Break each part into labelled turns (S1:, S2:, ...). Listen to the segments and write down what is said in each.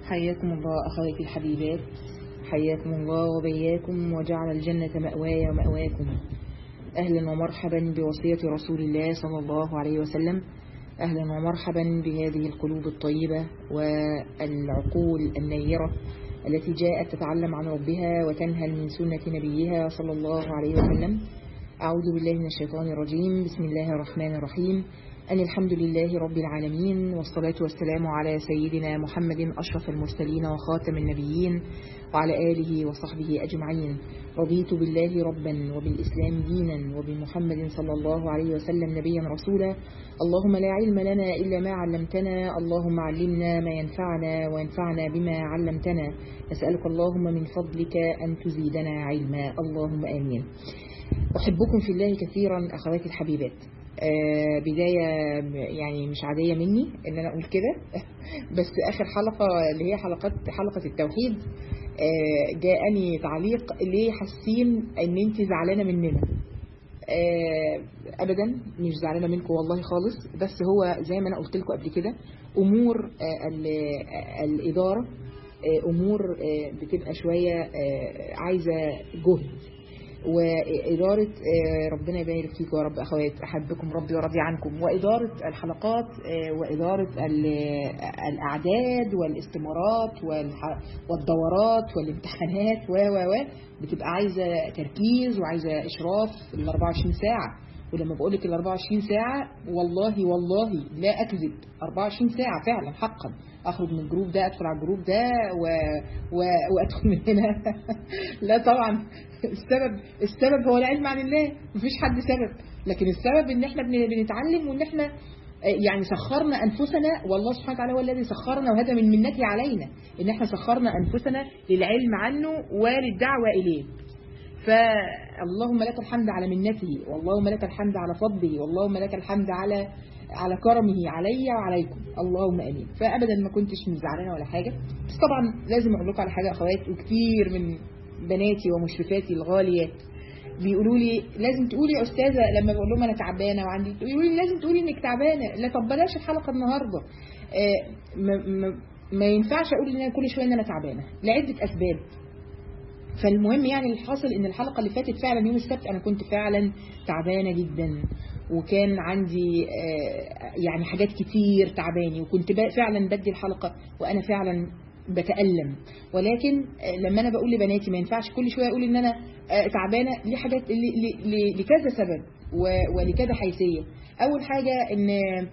S1: حياكم الله أخواتي الحبيبات حياكم الله وبياكم وجعل الجنة مأواي ومأواكم أهلا ومرحبا بوصية رسول الله صلى الله عليه وسلم أهلا ومرحبا بهذه القلوب الطيبة والعقول النيرة التي جاءت تتعلم عن ربها وتنهل من سنة نبيها صلى الله عليه وسلم أعوذ بالله من الشيطان الرجيم بسم الله الرحمن الرحيم أن الحمد لله رب العالمين والصلاة والسلام على سيدنا محمد أشرف المرسلين وخاتم النبيين وعلى آله وصحبه أجمعين رضيت بالله ربا وبالإسلام دينا وبمحمد صلى الله عليه وسلم نبيا رسولا اللهم لا علم لنا إلا ما علمتنا اللهم علمنا ما ينفعنا وينفعنا بما علمتنا نسألك اللهم من فضلك أن تزيدنا علما اللهم آمين أحبكم في الله كثيرا أخواتي الحبيبات آه بداية يعني مش عادية مني ان انا اقول كده بس اخر حلقة اللي هي حلقات حلقة التوحيد آه جاءني تعليق ليه حاسين ان انت زعلانة مننا آه ابدا مش زعلانة منكم والله خالص بس هو زي ما انا قلت لكم قبل كده امور الادارة امور بتبقى شوية عايزة جهد وإدارة ربنا يبارك فيكم يا رب أخوات أحبكم ربي وراضي عنكم وإدارة الحلقات وإدارة الأعداد والاستمارات والدورات والامتحانات و و و بتبقى عايزة تركيز وعايزة إشراف ال 24 ساعة ولما بقول لك ال 24 ساعة والله والله لا أكذب 24 ساعة فعلا حقا أخرج من الجروب ده أدخل على الجروب ده و... و... وأدخل من هنا لا طبعا السبب السبب هو العلم عن الله مفيش حد سبب لكن السبب ان احنا بنتعلم وان احنا يعني سخرنا انفسنا والله سبحانه وتعالى هو الذي سخرنا وهذا من منته علينا ان احنا سخرنا انفسنا للعلم عنه وللدعوه اليه فاللهم لك الحمد على منته واللهم لك الحمد على فضله واللهم لك الحمد على على كرمه علي وعليكم اللهم امين فابدا ما كنتش زعلانه ولا حاجه بس طبعا لازم اقول لكم على حاجه اخوات وكتير من بناتي ومشرفاتي الغاليات بيقولوا لي لازم تقولي يا استاذه لما بقول لهم انا تعبانه وعندي يقولوا لي لازم تقولي انك تعبانه لا طب بلاش الحلقه النهارده آه ما, ما, ما ينفعش اقول ان انا كل شويه ان انا تعبانه لعده اسباب فالمهم يعني الحاصل ان الحلقه اللي فاتت فعلا يوم السبت انا كنت فعلا تعبانه جدا وكان عندي يعني حاجات كتير تعباني وكنت فعلا بدي الحلقه وانا فعلا بتألم ولكن لما انا بقول لبناتي ما ينفعش كل شويه اقول ان انا تعبانه ليه حاجات لكذا سبب ولكذا حيثيه اول حاجه ان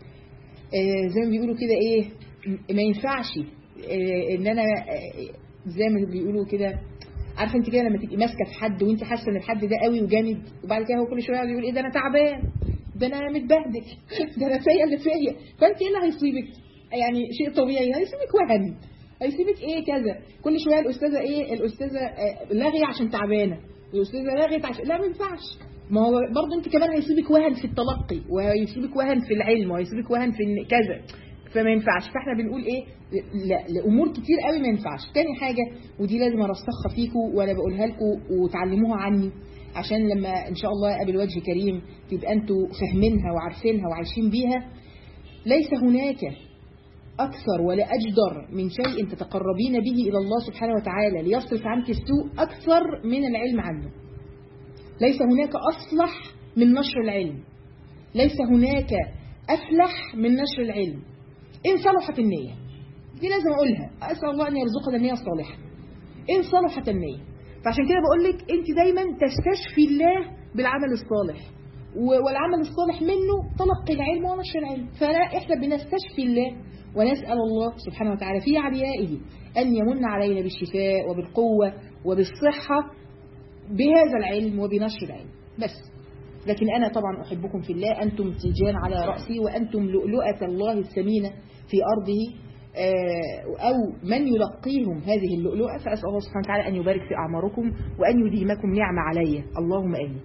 S1: زي ما بيقولوا كده ايه ما ينفعش ان انا زي ما بيقولوا كده عارفه انت كده لما تبقي ماسكه في حد وانت حاسه ان الحد ده قوي وجامد وبعد كده هو كل شويه يقول ايه ده انا تعبان ده انا متبهدل ده انا فيا اللي فيا فانت ايه اللي هيصيبك يعني شيء طبيعي هيصيبك وهن هيسيبك ايه كذا كل شويه الاستاذه ايه الاستاذه لاغيه عشان تعبانه الاستاذه لغت عشان لا ما ينفعش ما هو برضه انت كمان هيسيبك وهن في التلقي وهيسيبك وهن في العلم وهيسيبك وهن في كذا فما ينفعش فاحنا بنقول ايه لا لامور كتير قوي ما ينفعش تاني حاجه ودي لازم ارسخها فيكم وانا بقولها لكم وتعلموها عني عشان لما ان شاء الله اقابل وجه كريم تبقى انتوا فاهمينها وعارفينها وعايشين بيها ليس هناك أكثر ولا أجدر من شيء تتقربين به إلى الله سبحانه وتعالى ليصرف عنك السوء أكثر من العلم عنه ليس هناك أصلح من نشر العلم ليس هناك أفلح من نشر العلم إن صلحت النية دي لازم أقولها أسأل الله أن يرزقنا النية الصالحة إن صلحت النية فعشان كده بقول لك أنت دايما تستشفي الله بالعمل الصالح والعمل الصالح منه تلقي العلم ونشر العلم فلا احنا بنستشفي الله ونسأل الله سبحانه وتعالى في عليائه أن يمن علينا بالشفاء وبالقوة وبالصحة بهذا العلم وبنشر العلم بس لكن أنا طبعا أحبكم في الله أنتم تيجان على رأسي وأنتم لؤلؤة الله الثمينة في أرضه أو من يلقيهم هذه اللؤلؤة فأسأل الله سبحانه وتعالى أن يبارك في أعماركم وأن يديمكم نعمة علي اللهم آمين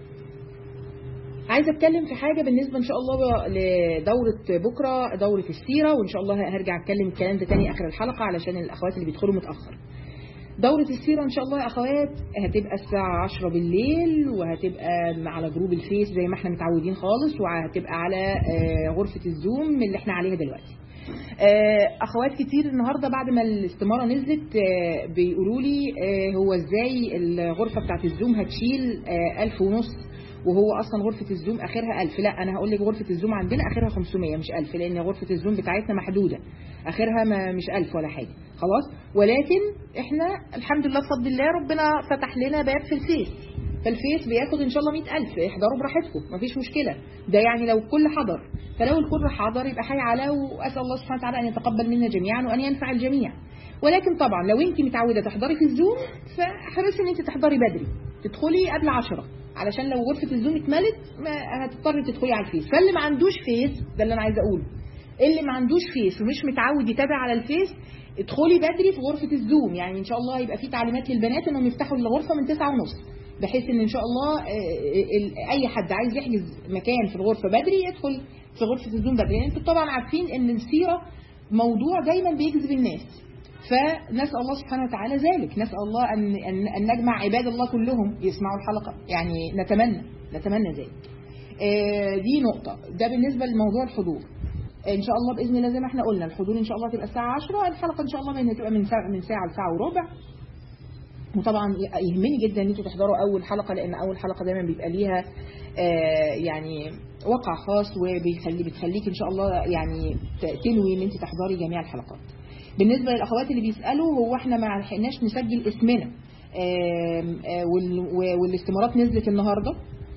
S1: عايزه اتكلم في حاجه بالنسبه ان شاء الله لدوره بكره دوره السيره وان شاء الله هرجع اتكلم الكلام ده تاني اخر الحلقه علشان الاخوات اللي بيدخلوا متاخر دورة السيرة إن شاء الله يا أخوات هتبقى الساعة 10 بالليل وهتبقى على جروب الفيس زي ما احنا متعودين خالص وهتبقى على غرفة الزوم اللي احنا عليها دلوقتي آه، اخوات كتير النهارده بعد ما الاستماره نزلت آه، بيقولوا لي آه، هو ازاي الغرفه بتاعت الزوم هتشيل آه، ألف ونص وهو اصلا غرفه الزوم اخرها 1000 لا انا هقول لك غرفه الزوم عندنا اخرها 500 مش 1000 لان غرفه الزوم بتاعتنا محدوده اخرها ما مش 1000 ولا حاجه خلاص ولكن احنا الحمد لله بفضل الله ربنا فتح لنا باب في الفيس فالفيس بياخد ان شاء الله 100000 احضروا براحتكم مفيش مشكله ده يعني لو الكل حضر فلو الكل حضر يبقى حي على واسال الله سبحانه وتعالى ان يتقبل منا جميعا وان ينفع الجميع ولكن طبعا لو انت متعوده تحضري في الزوم فاحرصي ان انت تحضري بدري تدخلي قبل 10 علشان لو غرفه الزوم اتملت ما هتضطري تدخلي على الفيس فاللي ما عندوش فيس ده اللي انا عايزه اقوله اللي ما عندوش فيس ومش متعود يتابع على الفيس ادخلي بدري في غرفه الزوم يعني ان شاء الله يبقى في تعليمات للبنات انهم يفتحوا الغرفه من 9 ونص بحيث ان ان شاء الله آه، ال- اي حد عايز يحجز مكان في الغرفه بدري يدخل في غرفه الزوم بدري يعني انتوا طبعا عارفين ان السيره موضوع دايما بيجذب الناس فنسال الله سبحانه وتعالى ذلك نسال الله ان ان, أن نجمع عباد الله كلهم يسمعوا الحلقه يعني نتمنى نتمنى ذلك آه، دي نقطه ده بالنسبه لموضوع الحضور ان شاء الله باذن الله زي ما احنا قلنا الحضور ان شاء الله تبقى الساعه 10 الحلقه ان شاء الله منها تبقى من ساعه من ساعه لساعه وربع وطبعا يهمني جدا ان انتوا تحضروا اول حلقه لان اول حلقه دايما بيبقى ليها آه، يعني وقع خاص وبيخلي بتخليك ان شاء الله يعني ت- تنوي ان انت تحضري جميع الحلقات. بالنسبه للاخوات اللي بيسالوا هو احنا ما لحقناش نسجل اسمنا آم، آه، وال- و- والاستمارات نزلت النهارده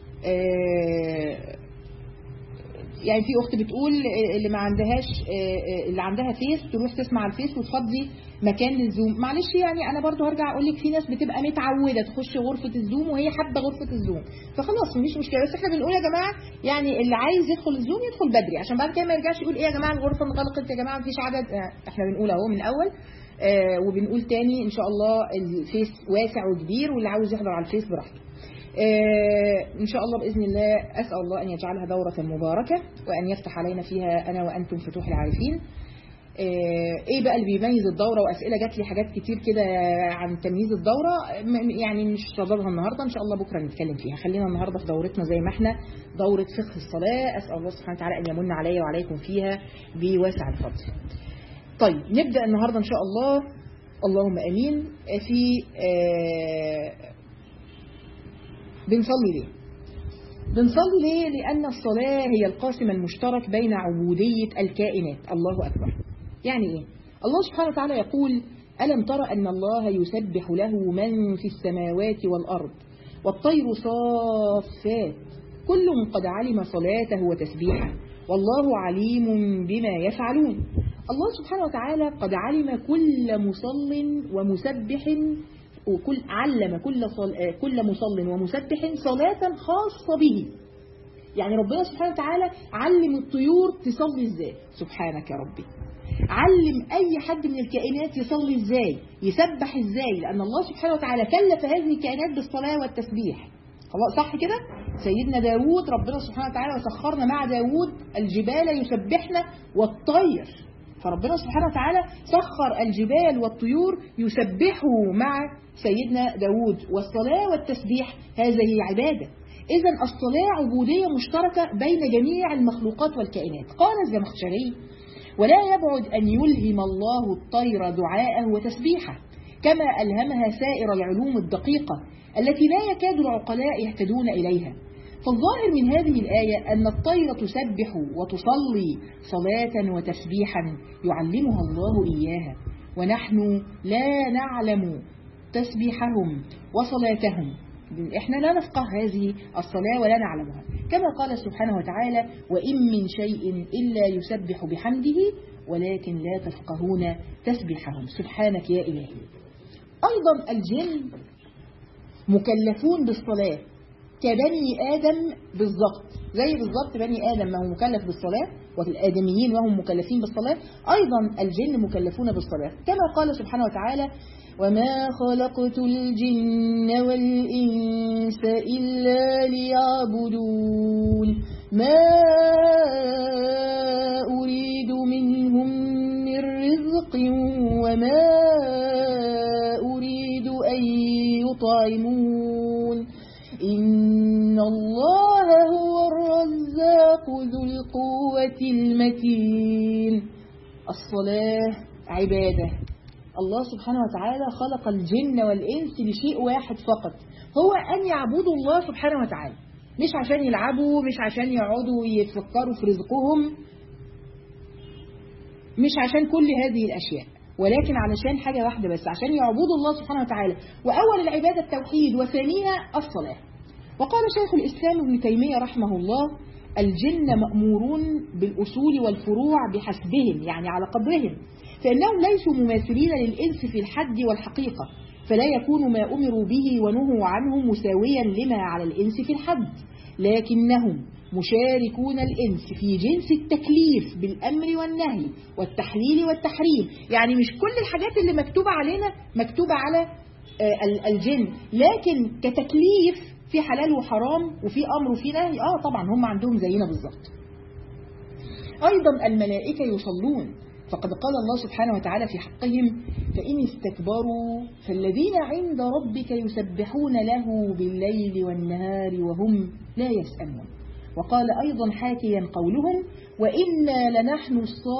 S1: آه، يعني في اخت بتقول اللي ما عندهاش اللي عندها فيس تروح تسمع على الفيس وتفضي مكان للزوم معلش يعني انا برضو هرجع اقول لك في ناس بتبقى متعوده تخش غرفه الزوم وهي حابه غرفه الزوم فخلاص مفيش مشكله بس احنا بنقول يا جماعه يعني اللي عايز يدخل الزوم يدخل بدري عشان بعد كده ما يرجعش يقول ايه يا جماعه الغرفه انغلقت يا جماعه مفيش عدد آه، احنا بنقول اهو من الاول آه، وبنقول تاني ان شاء الله الفيس واسع وكبير واللي عاوز يحضر على الفيس براحته آه، إن شاء الله بإذن الله أسأل الله أن يجعلها دورة مباركة وأن يفتح علينا فيها أنا وأنتم فتوح العارفين آه، ايه بقى اللي بيميز الدوره واسئله جات لي حاجات كتير كده عن تمييز الدوره م- يعني مش صددها النهارده ان شاء الله بكره نتكلم فيها خلينا النهارده في دورتنا زي ما احنا دوره فقه الصلاه اسال الله سبحانه وتعالى ان يمن علي وعليكم فيها بواسع الفضل طيب نبدا النهارده ان شاء الله اللهم امين في آه، بنصلي ليه بنصلي ليه لأن الصلاة هي القاسم المشترك بين عبودية الكائنات الله أكبر يعني إيه الله سبحانه وتعالى يقول ألم تر أن الله يسبح له من في السماوات والأرض والطير صافات كل قد علم صلاته وتسبيحه والله عليم بما يفعلون الله سبحانه وتعالى قد علم كل مصل ومسبح وكل علم كل صل... آه، كل مصل ومسبح صلاة خاصة به يعني ربنا سبحانه وتعالى علم الطيور تصلي ازاي سبحانك يا ربي علم اي حد من الكائنات يصلي ازاي يسبح ازاي لان الله سبحانه وتعالى كلف هذه الكائنات بالصلاة والتسبيح خلاص صح كده سيدنا داوود ربنا سبحانه وتعالى وسخرنا مع داوود الجبال يسبحن والطير فربنا سبحانه وتعالى سخر الجبال والطيور يسبحوا مع سيدنا داود والصلاة والتسبيح هذه عبادة إذا الصلاة عبودية مشتركة بين جميع المخلوقات والكائنات قال الزمخشري ولا يبعد أن يلهم الله الطير دعاءه وتسبيحه كما ألهمها سائر العلوم الدقيقة التي لا يكاد العقلاء يهتدون إليها فالظاهر من هذه الآية أن الطير تسبح وتصلي صلاة وتسبيحا يعلمها الله إياها ونحن لا نعلم تسبيحهم وصلاتهم احنا لا نفقه هذه الصلاة ولا نعلمها كما قال سبحانه وتعالى وإن من شيء إلا يسبح بحمده ولكن لا تفقهون تسبيحهم سبحانك يا إلهي أيضا الجن مكلفون بالصلاة كبني آدم بالضبط زي بالضبط بني آدم ما هو مكلف بالصلاة والآدميين وهم مكلفين بالصلاة أيضا الجن مكلفون بالصلاة كما قال سبحانه وتعالى وما خلقت الجن والإنس إلا ليعبدون ما أريد منهم من رزق وما أريد أن يطعمون إن الله هو الرزاق ذو القوة المتين الصلاة عبادة الله سبحانه وتعالى خلق الجن والإنس لشيء واحد فقط هو أن يعبدوا الله سبحانه وتعالى مش عشان يلعبوا مش عشان يقعدوا يتفكروا في رزقهم مش عشان كل هذه الأشياء ولكن علشان حاجة واحدة بس عشان يعبدوا الله سبحانه وتعالى وأول العبادة التوحيد وثانيها الصلاة وقال شيخ الإسلام ابن تيمية رحمه الله الجن مأمورون بالأصول والفروع بحسبهم يعني على قدرهم فإنهم ليسوا مماثلين للإنس في الحد والحقيقة فلا يكون ما أمروا به ونهوا عنه مساويا لما على الإنس في الحد لكنهم مشاركون الإنس في جنس التكليف بالأمر والنهي والتحليل والتحريم يعني مش كل الحاجات اللي مكتوبة علينا مكتوبة على الجن لكن كتكليف في حلال وحرام وفي أمر وفي نهي آه طبعا هم عندهم زينا بالظبط أيضا الملائكة يصلون فقد قال الله سبحانه وتعالى في حقهم فإن استكبروا فالذين عند ربك يسبحون له بالليل والنهار وهم لا يسأمون وقال أيضا حاكيا قولهم وإنا لنحن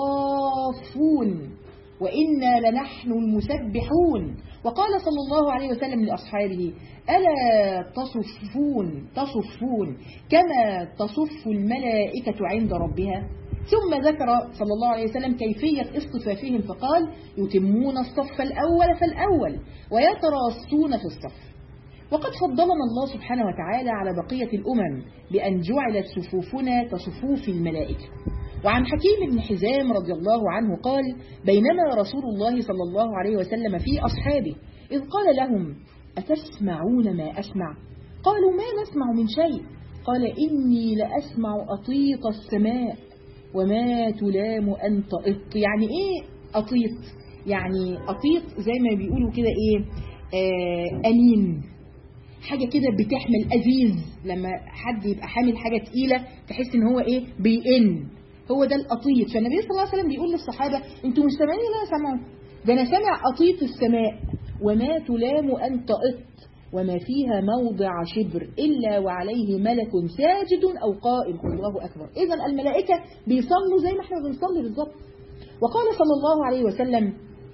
S1: الصافون وإنا لنحن المسبحون وقال صلى الله عليه وسلم لأصحابه ألا تصفون تصفون كما تصف الملائكة عند ربها ثم ذكر صلى الله عليه وسلم كيفية اصطفافهم فقال يتمون الصف الأول فالأول ويتراصون في الصف وقد فضلنا الله سبحانه وتعالى على بقية الأمم بأن جعلت صفوفنا كصفوف الملائكة وعن حكيم بن حزام رضي الله عنه قال بينما رسول الله صلى الله عليه وسلم في أصحابه إذ قال لهم أتسمعون ما أسمع قالوا ما نسمع من شيء قال إني لأسمع أطيط السماء وما تلام أن تأط يعني إيه أطيط يعني أطيط زي ما بيقولوا كده إيه آه أنين حاجة كده بتحمل أزيز لما حد يبقى حامل حاجة تقيلة تحس إن هو إيه بيئن هو ده الأطيط فالنبي صلى الله عليه وسلم بيقول للصحابة أنتوا مش سامعين لا سامعوا ده أنا سامع أطيط السماء وما تلام أن تأط وما فيها موضع شبر إلا وعليه ملك ساجد أو قائم الله أكبر إذا الملائكة بيصلوا زي ما احنا بنصلي بالظبط وقال صلى الله عليه وسلم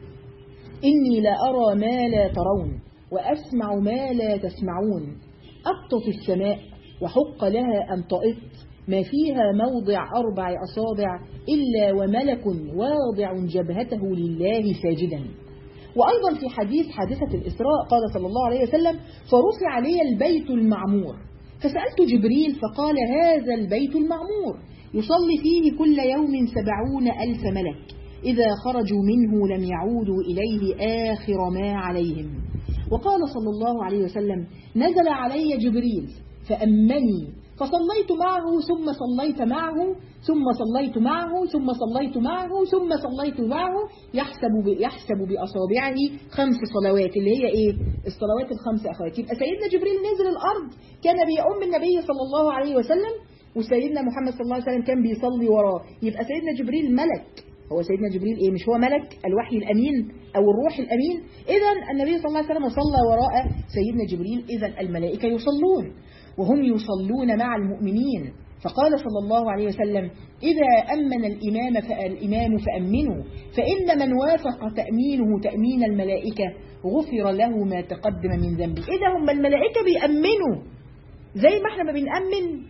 S1: إني لا أرى ما لا ترون وأسمع ما لا تسمعون أبطت السماء وحق لها أن تئط ما فيها موضع أربع أصابع إلا وملك واضع جبهته لله ساجدا وأيضا في حديث حادثة الإسراء قال صلى الله عليه وسلم فرفع لي البيت المعمور فسألت جبريل فقال هذا البيت المعمور يصلي فيه كل يوم سبعون ألف ملك إذا خرجوا منه لم يعودوا إليه آخر ما عليهم وقال صلى الله عليه وسلم نزل علي جبريل فأمني فصليت معه ثم صليت معه ثم صليت معه ثم صليت معه ثم صليت معه يحسب يحسب بأصابعه خمس صلوات اللي هي إيه الصلوات الخمس أخوات يبقى سيدنا جبريل نزل الأرض كان بيؤم النبي صلى الله عليه وسلم وسيدنا محمد صلى الله عليه وسلم كان بيصلي وراه يبقى سيدنا جبريل ملك هو سيدنا جبريل ايه مش هو ملك الوحي الامين او الروح الامين اذا النبي صلى الله عليه وسلم صلى وراء سيدنا جبريل اذا الملائكه يصلون وهم يصلون مع المؤمنين فقال صلى الله عليه وسلم إذا أمن الإمام فالإمام فأمنوا فإن من وافق تأمينه تأمين الملائكة غفر له ما تقدم من ذنبه إذا هم الملائكة بيأمنوا زي ما احنا ما بنأمن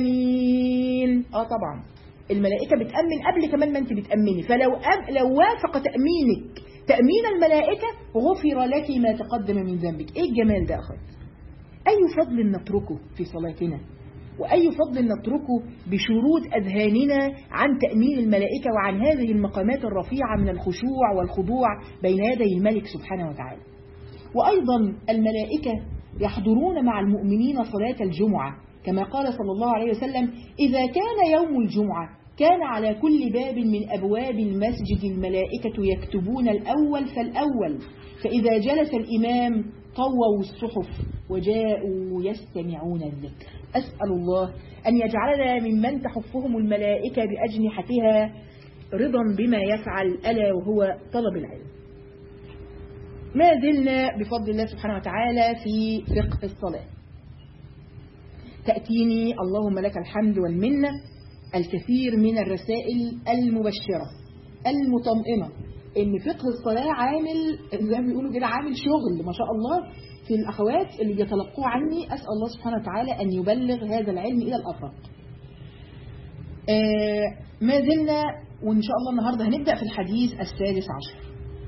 S1: آمين آه طبعا الملائكة بتأمن قبل كمان ما انت بتأمني فلو أم لو وافق تأمينك تأمين الملائكة غفر لك ما تقدم من ذنبك ايه الجمال ده أخذ أي فضل نتركه في صلاتنا وأي فضل نتركه بشرود أذهاننا عن تأمين الملائكة وعن هذه المقامات الرفيعة من الخشوع والخضوع بين يدي الملك سبحانه وتعالى وأيضا الملائكة يحضرون مع المؤمنين صلاة الجمعة كما قال صلى الله عليه وسلم إذا كان يوم الجمعة كان على كل باب من أبواب المسجد الملائكة يكتبون الأول فالأول فإذا جلس الإمام طووا الصحف وجاءوا يستمعون الذكر أسأل الله أن يجعلنا ممن تحفهم الملائكة بأجنحتها رضا بما يفعل ألا وهو طلب العلم ما زلنا بفضل الله سبحانه وتعالى في فقه الصلاة تأتيني اللهم لك الحمد والمنة الكثير من الرسائل المبشرة المطمئنة ان فقه الصلاة عامل زي ما بيقولوا كده عامل شغل ما شاء الله في الأخوات اللي بيتلقوه عني أسأل الله سبحانه وتعالى أن يبلغ هذا العلم إلى الأفراد آه ما زلنا وإن شاء الله النهاردة هنبدأ في الحديث السادس عشر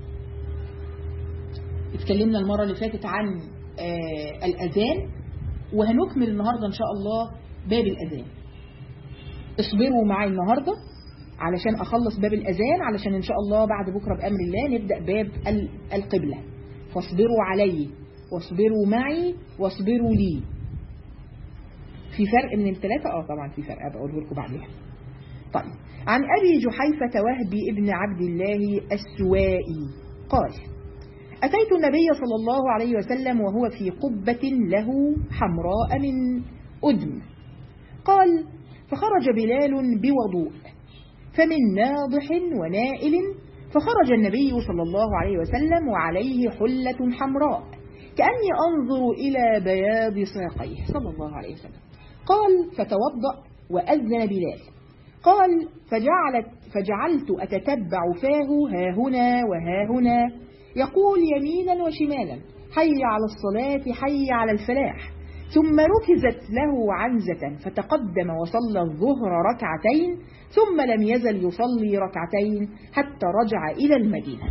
S1: اتكلمنا المرة اللي فاتت عن آه الأذان وهنكمل النهاردة إن شاء الله باب الأذان اصبروا معي النهاردة علشان أخلص باب الأذان علشان إن شاء الله بعد بكرة بأمر الله نبدأ باب القبلة فاصبروا علي واصبروا معي واصبروا لي في فرق من الثلاثة اه طبعا في فرق بقوله لكم بعدها طيب عن أبي جحيفة وهبي ابن عبد الله السوائي قال أتيت النبي صلى الله عليه وسلم وهو في قبة له حمراء من أدم قال فخرج بلال بوضوء فمن ناضح ونائل فخرج النبي صلى الله عليه وسلم وعليه حلة حمراء كأني أنظر إلى بياض ساقيه صلى الله عليه وسلم قال فتوضأ وأذن بلال قال فجعلت فجعلت أتتبع فاه ها هنا وها هنا يقول يمينا وشمالا حي على الصلاة حي على الفلاح ثم ركزت له عنزة فتقدم وصلى الظهر ركعتين ثم لم يزل يصلي ركعتين حتى رجع إلى المدينة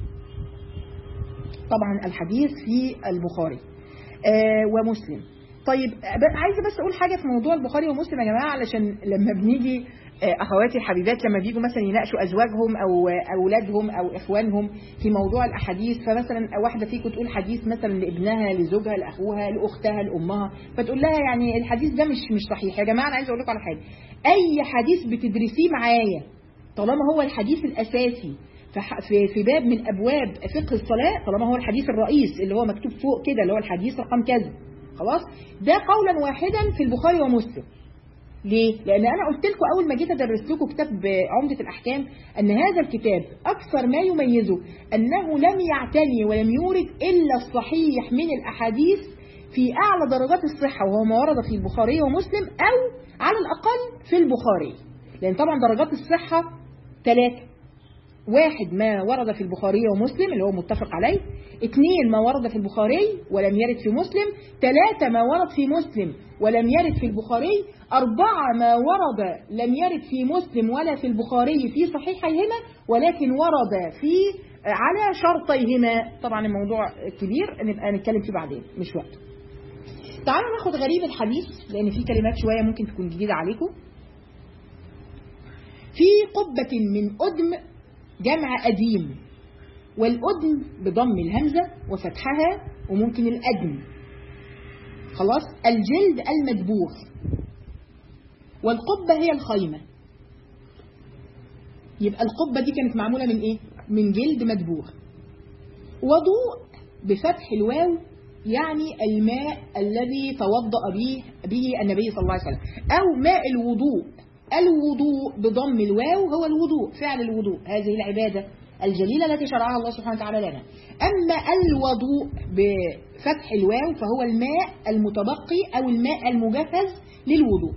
S1: طبعا الحديث في البخاري آه ومسلم طيب عايزة بس أقول حاجة في موضوع البخاري ومسلم يا جماعة علشان لما بنيجي أخواتي الحبيبات لما بيجوا مثلا يناقشوا أزواجهم أو أولادهم أو إخوانهم في موضوع الأحاديث فمثلا واحدة فيكم تقول حديث مثلا لابنها لزوجها لأخوها لأختها لأمها فتقول لها يعني الحديث ده مش مش صحيح يا جماعة أنا عايزة أقول لكم على حاجة أي حديث بتدرسيه معايا طالما هو الحديث الأساسي في في باب من أبواب فقه الصلاة طالما هو الحديث الرئيس اللي هو مكتوب فوق كده اللي هو الحديث رقم كذا خلاص ده قولا واحدا في البخاري ومسلم ليه؟ لأن أنا قلت لكم أول ما جيت أدرس لكم كتاب عمدة الأحكام أن هذا الكتاب أكثر ما يميزه أنه لم يعتني ولم يورد إلا الصحيح من الأحاديث في أعلى درجات الصحة وهو ما ورد في البخاري ومسلم أو على الأقل في البخاري لأن طبعا درجات الصحة ثلاثة واحد ما ورد في البخاري ومسلم اللي هو متفق عليه اثنين ما ورد في البخاري ولم يرد في مسلم ثلاثة ما ورد في مسلم ولم يرد في البخاري أربعة ما ورد لم يرد في مسلم ولا في البخاري في صحيحيهما ولكن ورد في على شرطيهما طبعا الموضوع كبير نبقى نتكلم فيه بعدين مش وقت تعالوا ناخد غريب الحديث لأن في كلمات شوية ممكن تكون جديدة عليكم في قبة من أدم جمع أديم والأدم بضم الهمزة وفتحها وممكن الأدم خلاص الجلد المدبوغ والقبة هي الخيمة يبقى القبة دي كانت معمولة من ايه من جلد مدبوغ وضوء بفتح الواو يعني الماء الذي توضأ به, به النبي صلى الله عليه وسلم أو ماء الوضوء الوضوء بضم الواو هو الوضوء فعل الوضوء هذه العبادة الجليلة التي شرعها الله سبحانه وتعالى لنا أما الوضوء بفتح الواو فهو الماء المتبقي أو الماء المجهز للوضوء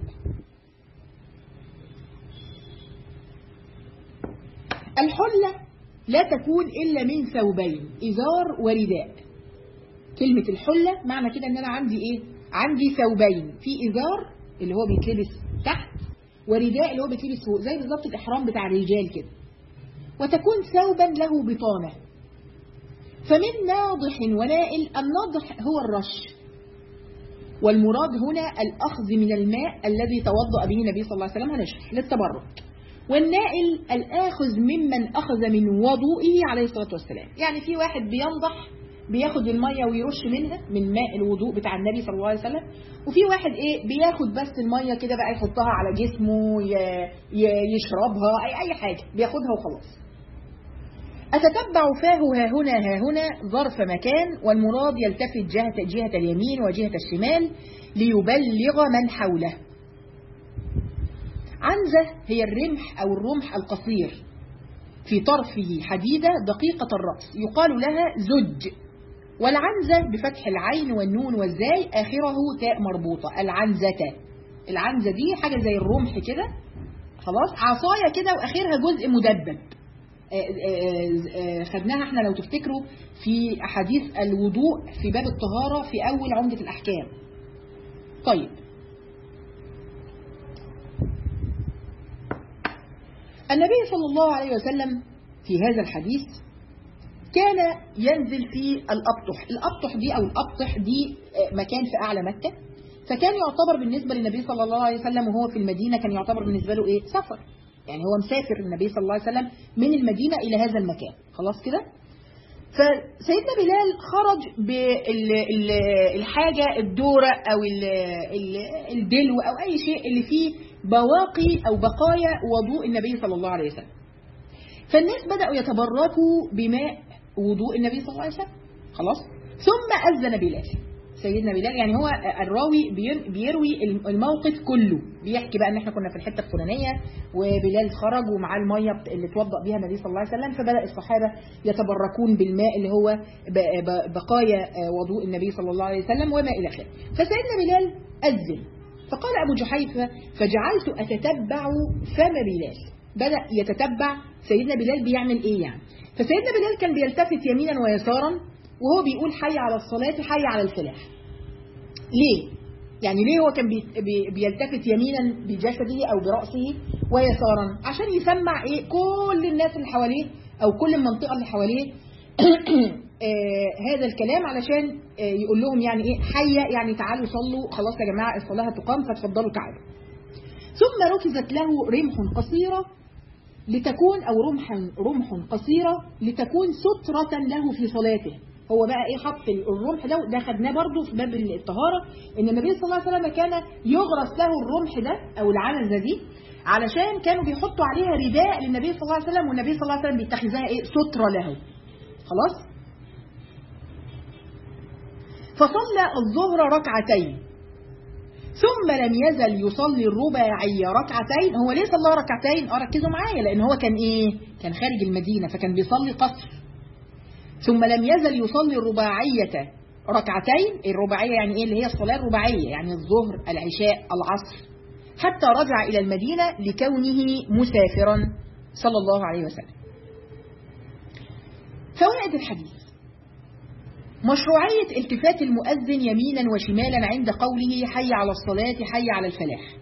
S1: الحلة لا تكون إلا من ثوبين إزار ورداء كلمة الحلة معنى كده أن أنا عندي إيه عندي ثوبين في إزار اللي هو بيتلبس تحت ورداء اللي هو بيتلبس فوق زي بالظبط الإحرام بتاع الرجال كده وتكون ثوبا له بطانة فمن ناضح ونائل الناضح هو الرش والمراد هنا الأخذ من الماء الذي توضأ به النبي صلى الله عليه وسلم ونشرح للتبرك والنائل الآخذ ممن أخذ من وضوئه عليه الصلاة والسلام يعني في واحد بينضح بياخد المية ويرش منها من ماء الوضوء بتاع النبي صلى الله عليه وسلم وفي واحد ايه بياخد بس المية كده بقى يحطها على جسمه يشربها اي اي حاجة بياخدها وخلاص أتتبع فاه ها هنا ها هنا ظرف مكان والمراد يلتفت جهة, جهة اليمين وجهة الشمال ليبلغ من حوله عنزة هي الرمح أو الرمح القصير في طرفه حديدة دقيقة الرأس يقال لها زج والعنزة بفتح العين والنون والزاي آخره تاء مربوطة العنزة العنزة دي حاجة زي الرمح كده خلاص عصاية كده وآخرها جزء مدبب خدناها احنا لو تفتكروا في أحاديث الوضوء في باب الطهارة في أول عمدة الأحكام طيب النبي صلى الله عليه وسلم في هذا الحديث كان ينزل في الأبطح الأبطح دي أو الأبطح دي مكان في أعلى مكة فكان يعتبر بالنسبة للنبي صلى الله عليه وسلم وهو في المدينة كان يعتبر بالنسبة له إيه سفر يعني هو مسافر النبي صلى الله عليه وسلم من المدينة إلى هذا المكان خلاص كده فسيدنا بلال خرج بالحاجة الدورة أو الدلو أو أي شيء اللي فيه بواقي أو بقايا وضوء النبي صلى الله عليه وسلم فالناس بدأوا يتبركوا بماء وضوء النبي صلى الله عليه وسلم خلاص ثم أذن بلال سيدنا بلال يعني هو الراوي بيروي الموقف كله بيحكي بقى ان احنا كنا في الحته الفلانيه وبلال خرج ومعاه الميه اللي اتوضا بيها النبي صلى الله عليه وسلم فبدا الصحابه يتبركون بالماء اللي هو بقايا وضوء النبي صلى الله عليه وسلم وما الى اخره فسيدنا بلال اذن فقال ابو جحيفه فجعلت اتتبع فم بلال بدا يتتبع سيدنا بلال بيعمل ايه يعني فسيدنا بلال كان بيلتفت يمينا ويسارا وهو بيقول حي على الصلاة حي على الفلاح ليه؟ يعني ليه هو كان بيلتفت يمينا بجسده أو برأسه ويسارا عشان يسمع إيه كل الناس اللي حواليه أو كل المنطقة اللي حواليه آه هذا الكلام علشان آه يقول لهم يعني إيه حي يعني تعالوا صلوا خلاص يا جماعة الصلاة تقام فتفضلوا تعالوا ثم ركزت له رمح قصيرة لتكون أو رمح رمح قصيرة لتكون سترة له في صلاته هو بقى ايه حط الرمح ده ده خدناه برضه في باب الطهاره ان النبي صلى الله عليه وسلم كان يغرس له الرمح ده او العنزه دي علشان كانوا بيحطوا عليها رداء للنبي صلى الله عليه وسلم والنبي صلى الله عليه وسلم بيتخذها ايه ستره له خلاص فصلى الظهر ركعتين ثم لم يزل يصلي الرباعي ركعتين هو ليه صلى ركعتين اه ركزوا معايا لان هو كان ايه كان خارج المدينه فكان بيصلي قصر ثم لم يزل يصلي الرباعية ركعتين الرباعية يعني ايه اللي هي الصلاة الرباعية يعني الظهر العشاء العصر حتى رجع إلى المدينة لكونه مسافرا صلى الله عليه وسلم فوائد الحديث مشروعية التفات المؤذن يمينا وشمالا عند قوله حي على الصلاة حي على الفلاح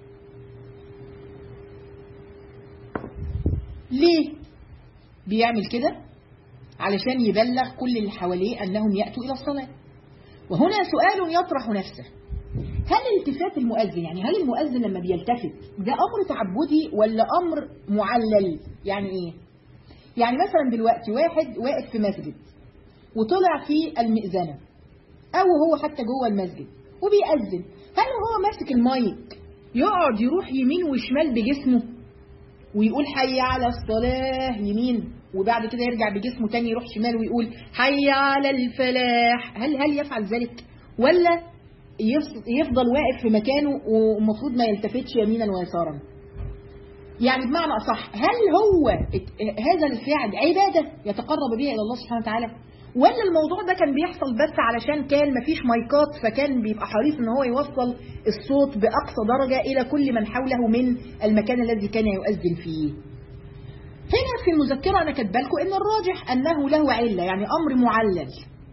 S1: ليه بيعمل كده علشان يبلغ كل اللي حواليه أنهم يأتوا إلى الصلاة وهنا سؤال يطرح نفسه هل التفات المؤذن يعني هل المؤذن لما بيلتفت ده أمر تعبدي ولا أمر معلل يعني إيه يعني مثلا دلوقتي واحد واقف في مسجد وطلع في المئذنة أو هو حتى جوه المسجد وبيأذن هل هو ماسك المايك يقعد يروح يمين وشمال بجسمه ويقول حي على الصلاة يمين وبعد كده يرجع بجسمه تاني يروح شمال ويقول حي على الفلاح هل هل يفعل ذلك ولا يفضل واقف في مكانه ومفروض ما يلتفتش يمينا ويسارا يعني بمعنى أصح هل هو هذا الفعل عبادة يتقرب بها إلى الله سبحانه وتعالى ولا الموضوع ده كان بيحصل بس علشان كان مفيش مايكات فكان بيبقى حريص ان هو يوصل الصوت بأقصى درجة إلى كل من حوله من المكان الذي كان يؤذن فيه هنا في المذكرة أنا كاتبه لكم إن الراجح أنه له علة يعني أمر معلل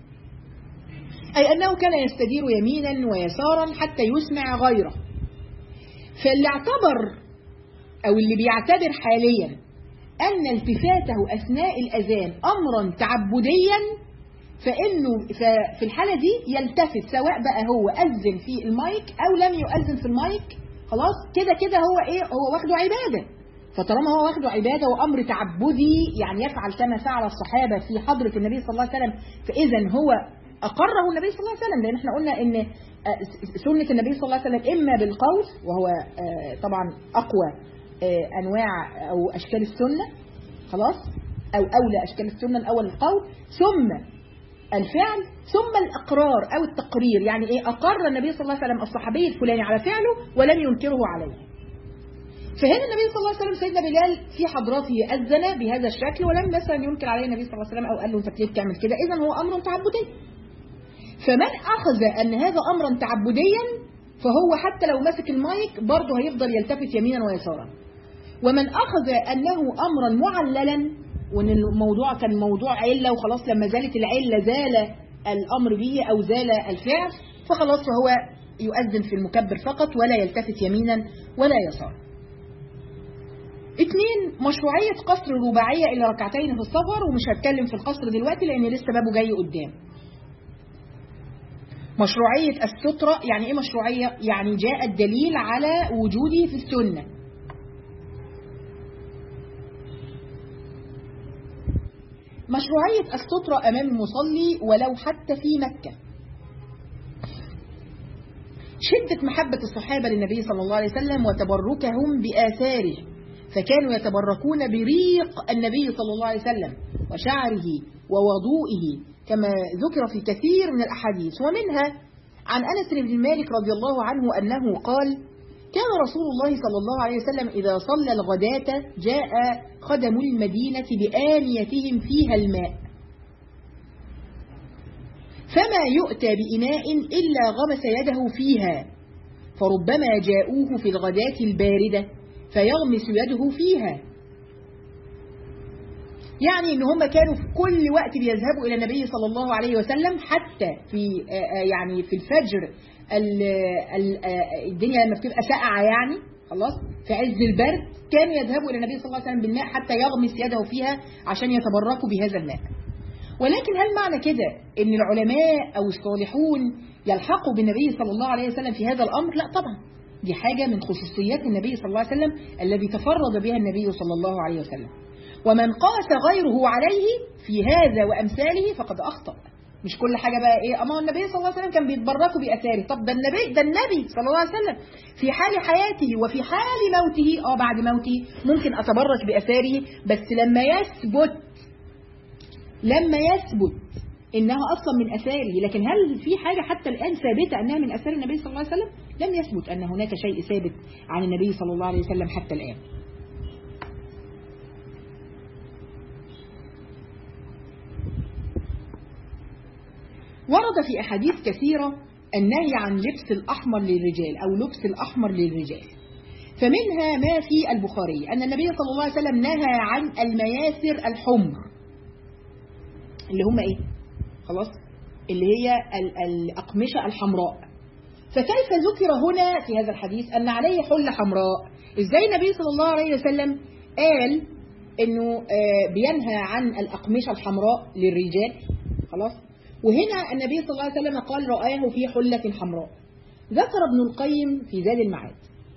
S1: أي أنه كان يستدير يمينا ويسارا حتى يسمع غيره فاللي اعتبر أو اللي بيعتبر حاليا أن التفاته أثناء الأذان أمرا تعبديا فإنه في الحالة دي يلتفت سواء بقى هو أذن في المايك أو لم يؤذن في المايك خلاص كده كده هو إيه هو واخده عبادة فطالما هو واخده عبادة وأمر تعبدي يعني يفعل كما فعل الصحابة في حضرة النبي صلى الله عليه وسلم فإذا هو أقره النبي صلى الله عليه وسلم لأن احنا قلنا إن سنة النبي صلى الله عليه وسلم إما بالقول وهو طبعا أقوى أنواع أو أشكال السنة خلاص أو أولى أشكال السنة الأول القول ثم الفعل ثم الأقرار أو التقرير يعني إيه أقر النبي صلى الله عليه وسلم الصحابي الفلاني على فعله ولم ينكره عليه فهنا النبي صلى الله عليه وسلم سيدنا بلال في حضراته أذن بهذا الشكل ولم مثلا ينكر عليه النبي صلى الله عليه وسلم أو قال له أنت ليه بتعمل كده إذا هو أمر تعبدي فمن أخذ أن هذا أمرا تعبديا فهو حتى لو مسك المايك برضه هيفضل يلتفت يمينا ويسارا ومن أخذ أنه أمرا معللا وان الموضوع كان موضوع عله وخلاص لما زالت العله زال الامر به او زال الفعل فخلاص فهو يؤذن في المكبر فقط ولا يلتفت يمينا ولا يسارا اثنين مشروعية قصر الرباعية إلى ركعتين في السفر ومش هتكلم في القصر دلوقتي لأن لسه بابه جاي قدام مشروعية السترة يعني إيه مشروعية؟ يعني جاء الدليل على وجوده في السنة مشروعية السترة أمام المصلي ولو حتى في مكة شدة محبة الصحابة للنبي صلى الله عليه وسلم وتبركهم بآثاره فكانوا يتبركون بريق النبي صلى الله عليه وسلم وشعره ووضوئه كما ذكر في كثير من الأحاديث ومنها عن أنس بن مالك رضي الله عنه أنه قال كان رسول الله صلى الله عليه وسلم إذا صلى الغداة جاء خدم المدينة بآنيتهم فيها الماء فما يؤتى بإناء إلا غمس يده فيها فربما جاءوه في الغداة الباردة فيغمس يده فيها يعني ان هم كانوا في كل وقت بيذهبوا الى النبي صلى الله عليه وسلم حتى في يعني في الفجر الدنيا لما بتبقى ساقعه يعني خلاص في عز البرد كانوا يذهبوا الى النبي صلى الله عليه وسلم بالماء حتى يغمس يده فيها عشان يتبركوا بهذا الماء ولكن هل معنى كده ان العلماء او الصالحون يلحقوا بالنبي صلى الله عليه وسلم في هذا الامر لا طبعا دي حاجة من خصوصيات النبي صلى الله عليه وسلم الذي تفرد بها النبي صلى الله عليه وسلم ومن قاس غيره عليه في هذا وأمثاله فقد أخطأ مش كل حاجة بقى إيه أما النبي صلى الله عليه وسلم كان بيتبركوا بأثاره طب ده النبي ده النبي صلى الله عليه وسلم في حال حياته وفي حال موته اه بعد موته ممكن أتبرك بأثاره بس لما يثبت لما يثبت انها اصلا من اثاره لكن هل في حاجه حتى الان ثابته انها من اثار النبي صلى الله عليه وسلم لم يثبت ان هناك شيء ثابت عن النبي صلى الله عليه وسلم حتى الان ورد في احاديث كثيره النهي عن لبس الاحمر للرجال او لبس الاحمر للرجال فمنها ما في البخاري ان النبي صلى الله عليه وسلم نهى عن المياسر الحمر اللي هم ايه خلاص اللي هي الأقمشة الحمراء فكيف ذكر هنا في هذا الحديث أن عليه حلة حمراء إزاي النبي صلى الله عليه وسلم قال أنه بينهى عن الأقمشة الحمراء للرجال خلاص وهنا النبي صلى الله عليه وسلم قال رآه في حلة حمراء ذكر ابن القيم في زاد المعاد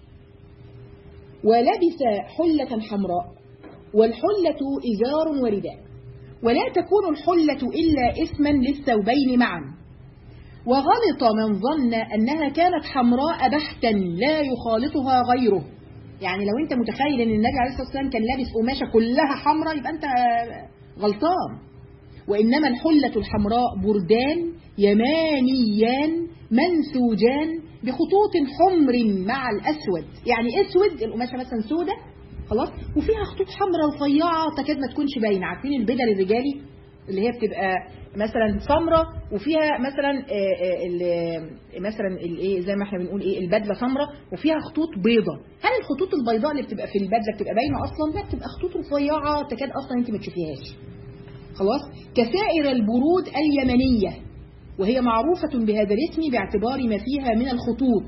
S1: ولبس حلة حمراء والحلة إزار ورداء ولا تكون الحلة إلا اسما للثوبين معا وغلط من ظن أنها كانت حمراء بحتا لا يخالطها غيره يعني لو أنت متخيل أن النبي عليه الصلاة والسلام كان لابس قماشة كلها حمراء يبقى أنت غلطان وإنما الحلة الحمراء بردان يمانيان منسوجان بخطوط حمر مع الأسود يعني أسود القماشة مثلا سودة خلاص وفيها خطوط حمراء رفيعه تكاد ما تكونش باينه عارفين البدل الرجالي اللي هي بتبقى مثلا سمراء وفيها مثلا مثلا الايه زي ما احنا بنقول ايه البدله سمراء وفيها خطوط بيضة هل الخطوط البيضاء اللي بتبقى في البدله بتبقى باينه اصلا لا بتبقى خطوط رفيعه تكاد اصلا انت ما تشوفيهاش خلاص كسائر البرود اليمنيه وهي معروفة بهذا الاسم باعتبار ما فيها من الخطوط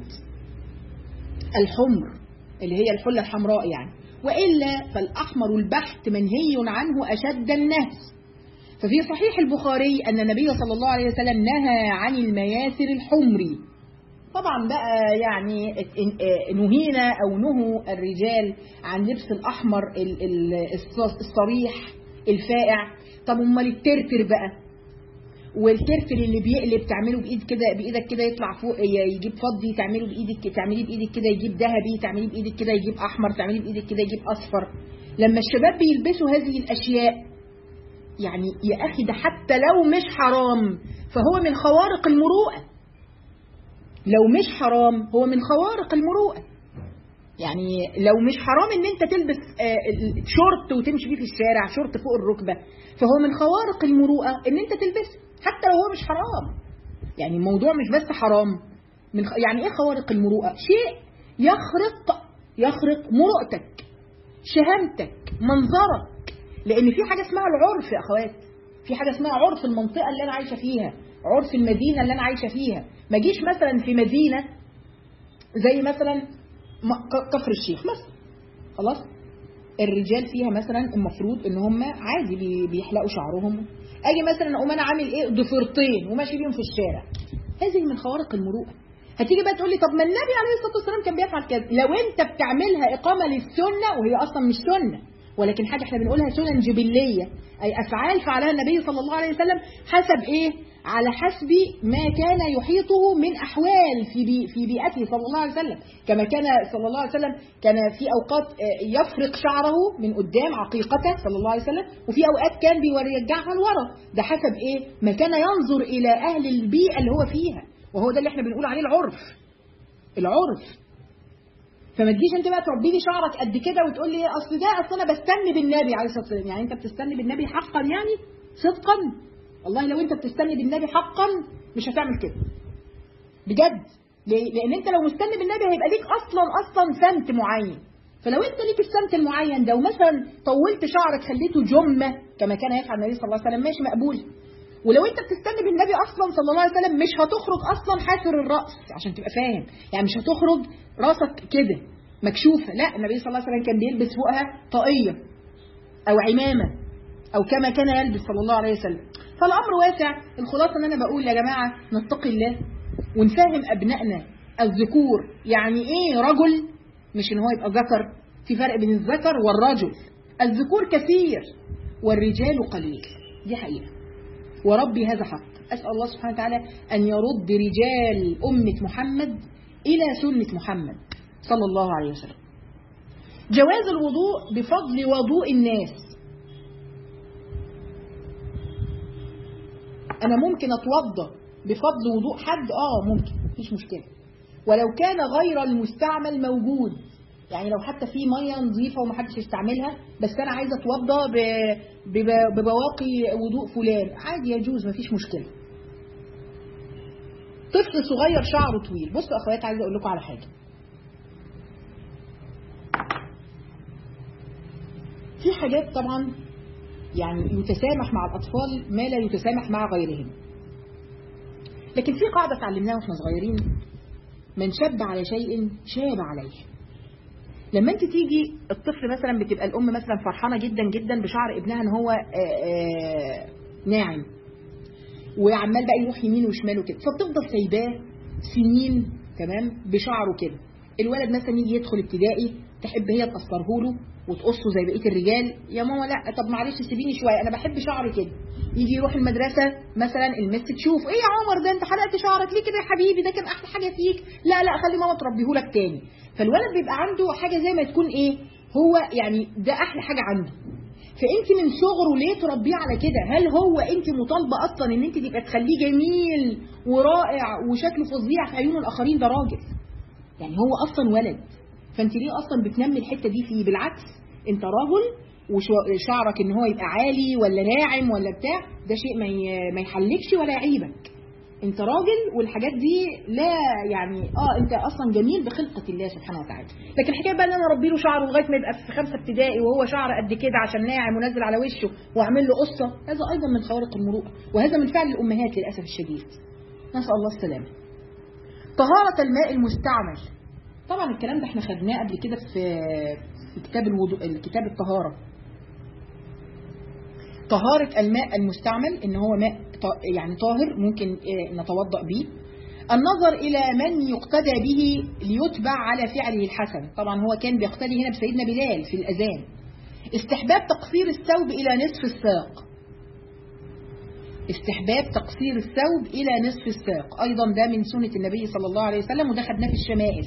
S1: الحمر اللي هي الحلة الحمراء يعني وإلا فالأحمر البحت منهي عنه أشد النهي ففي صحيح البخاري أن النبي صلى الله عليه وسلم نهى عن المياسر الحمر طبعا بقى يعني نهينا أو نهوا الرجال عن لبس الأحمر الصريح الفائع طب امال الترتر بقى والترتر اللي بيقلب تعمله بايد كده بايدك كده يطلع فوق يجيب فضي تعمله بايدك تعمليه بايدك كده يجيب ذهبي تعمليه بايدك كده يجيب احمر تعمليه بايدك كده يجيب اصفر لما الشباب بيلبسوا هذه الاشياء يعني يا اخي ده حتى لو مش حرام فهو من خوارق المروءه لو مش حرام هو من خوارق المروءه يعني لو مش حرام ان انت تلبس شورت وتمشي بيه في الشارع شورت فوق الركبه فهو من خوارق المروءه ان انت تلبسه حتى لو هو مش حرام يعني الموضوع مش بس حرام من خ... يعني ايه خوارق المروءه شيء يخرق يخرق مروءتك شهامتك منظرك لان في حاجه اسمها العرف يا اخوات في حاجه اسمها عرف المنطقه اللي انا عايشه فيها عرف المدينه اللي انا عايشه فيها ما اجيش مثلا في مدينه زي مثلا م- ك- كفر الشيخ مثلا خلاص الرجال فيها مثلا المفروض ان هم عادي بي- بيحلقوا شعرهم اجي مثلا اقوم انا عامل ايه ضفيرتين وماشي بيهم في الشارع هذه من خوارق المروءه هتيجي بقى تقول لي طب ما النبي عليه الصلاه والسلام كان بيفعل كذا لو انت بتعملها اقامه للسنه وهي اصلا مش سنه ولكن حاجه احنا بنقولها سنن جبليه اي افعال فعلها النبي صلى الله عليه وسلم حسب ايه على حسب ما كان يحيطه من احوال في بي في بيئته صلى الله عليه وسلم كما كان صلى الله عليه وسلم كان في اوقات آه، يفرق شعره من قدام عقيقته صلى الله عليه وسلم وفي اوقات كان بيرجعها لورا ده حسب ايه ما كان ينظر الى اهل البيئه اللي هو فيها وهو ده اللي احنا بنقول عليه العرف العرف فما تجيش انت بقى تربي لي شعرك قد كده وتقول لي اصل ده اصل انا بستني بالنبي عليه الصلاه والسلام يعني انت بتستني بالنبي حقا يعني صدقا والله لو انت بتستني بالنبي حقا مش هتعمل كده بجد ليه؟ لان انت لو مستني بالنبي هيبقى ليك اصلا اصلا سمت معين فلو انت ليك السمت المعين ده ومثلا طولت شعرك خليته جمه كما كان يفعل النبي صلى الله عليه وسلم ماشي مقبول ولو انت بتستني بالنبي اصلا صلى الله عليه وسلم مش هتخرج اصلا حافر الراس عشان تبقى فاهم يعني مش هتخرج راسك كده مكشوفه لا النبي صلى الله عليه وسلم كان بيلبس فوقها طاقيه او عمامه او كما كان يلبس صلى الله عليه وسلم فالامر واسع الخلاصه ان انا بقول يا جماعه نتقي الله ونفهم ابنائنا الذكور يعني ايه رجل مش ان هو يبقى ذكر في فرق بين الذكر والرجل الذكور كثير والرجال قليل دي حقيقه وربي هذا حق أسأل الله سبحانه وتعالى أن يرد رجال أمة محمد إلى سنة محمد صلى الله عليه وسلم جواز الوضوء بفضل وضوء الناس أنا ممكن أتوضى بفضل وضوء حد آه ممكن مفيش مشكلة ولو كان غير المستعمل موجود يعني لو حتى في ميه نظيفه ومحدش يستعملها بس انا عايزه اتوضى ب- بب- ببواقي وضوء فلان عادي يجوز مفيش مشكله طفل صغير شعره طويل بصوا يا اخوات عايزه اقول لكم على حاجه في حاجات طبعا يعني يتسامح مع الاطفال ما لا يتسامح مع غيرهم لكن في قاعده اتعلمناها واحنا صغيرين من شب على شيء شاب عليه لما انت تيجي الطفل مثلا بتبقى الام مثلا فرحانه جدا جدا بشعر ابنها ان هو آآ آآ ناعم وعمال بقى يروح يمين وشمال وكده فبتفضل سايباه سنين تمام بشعره كده الولد مثلا يجي يدخل ابتدائي تحب هي تقصره له وتقصه زي بقيه الرجال يا ماما لا طب معلش سيبيني شويه انا بحب شعري كده يجي يروح المدرسه مثلا المس تشوف ايه يا عمر ده انت حلقت شعرك ليه كده يا حبيبي ده كان احلى حاجه فيك لا لا خلي ماما تربيه لك تاني فالولد بيبقى عنده حاجه زي ما تكون ايه هو يعني ده احلى حاجه عنده فانت من صغره ليه تربيه على كده هل هو انت مطالبه اصلا ان انت تبقى تخليه جميل ورائع وشكله فظيع في عيون الاخرين ده راجل يعني هو اصلا ولد فانت ليه اصلا بتنمي الحته دي فيه بالعكس انت رجل وشعرك ان هو يبقى عالي ولا ناعم ولا بتاع ده شيء ما ي- ما يحلكش ولا يعيبك انت راجل والحاجات دي لا يعني اه انت اصلا جميل بخلقه الله سبحانه وتعالى لكن الحكايه بقى ان انا اربي له شعره لغايه ما يبقى في خمسه ابتدائي وهو شعر قد كده عشان ناعم ونزل على وشه واعمل له قصه هذا ايضا من خوارق المروءه وهذا من فعل الامهات للاسف الشديد نسال الله السلامه طهاره الماء المستعمل طبعا الكلام ده احنا خدناه قبل كده في في كتاب الوضوء الكتاب الطهاره طهارة الماء المستعمل ان هو ماء ط- يعني طاهر ممكن آه، نتوضأ به النظر إلى من يقتدى به ليتبع على فعله الحسن طبعا هو كان بيقتدي هنا بسيدنا بلال في الأذان استحباب تقصير الثوب إلى نصف الساق استحباب تقصير الثوب إلى نصف الساق أيضا ده من سنة النبي صلى الله عليه وسلم وده خدناه في الشمائل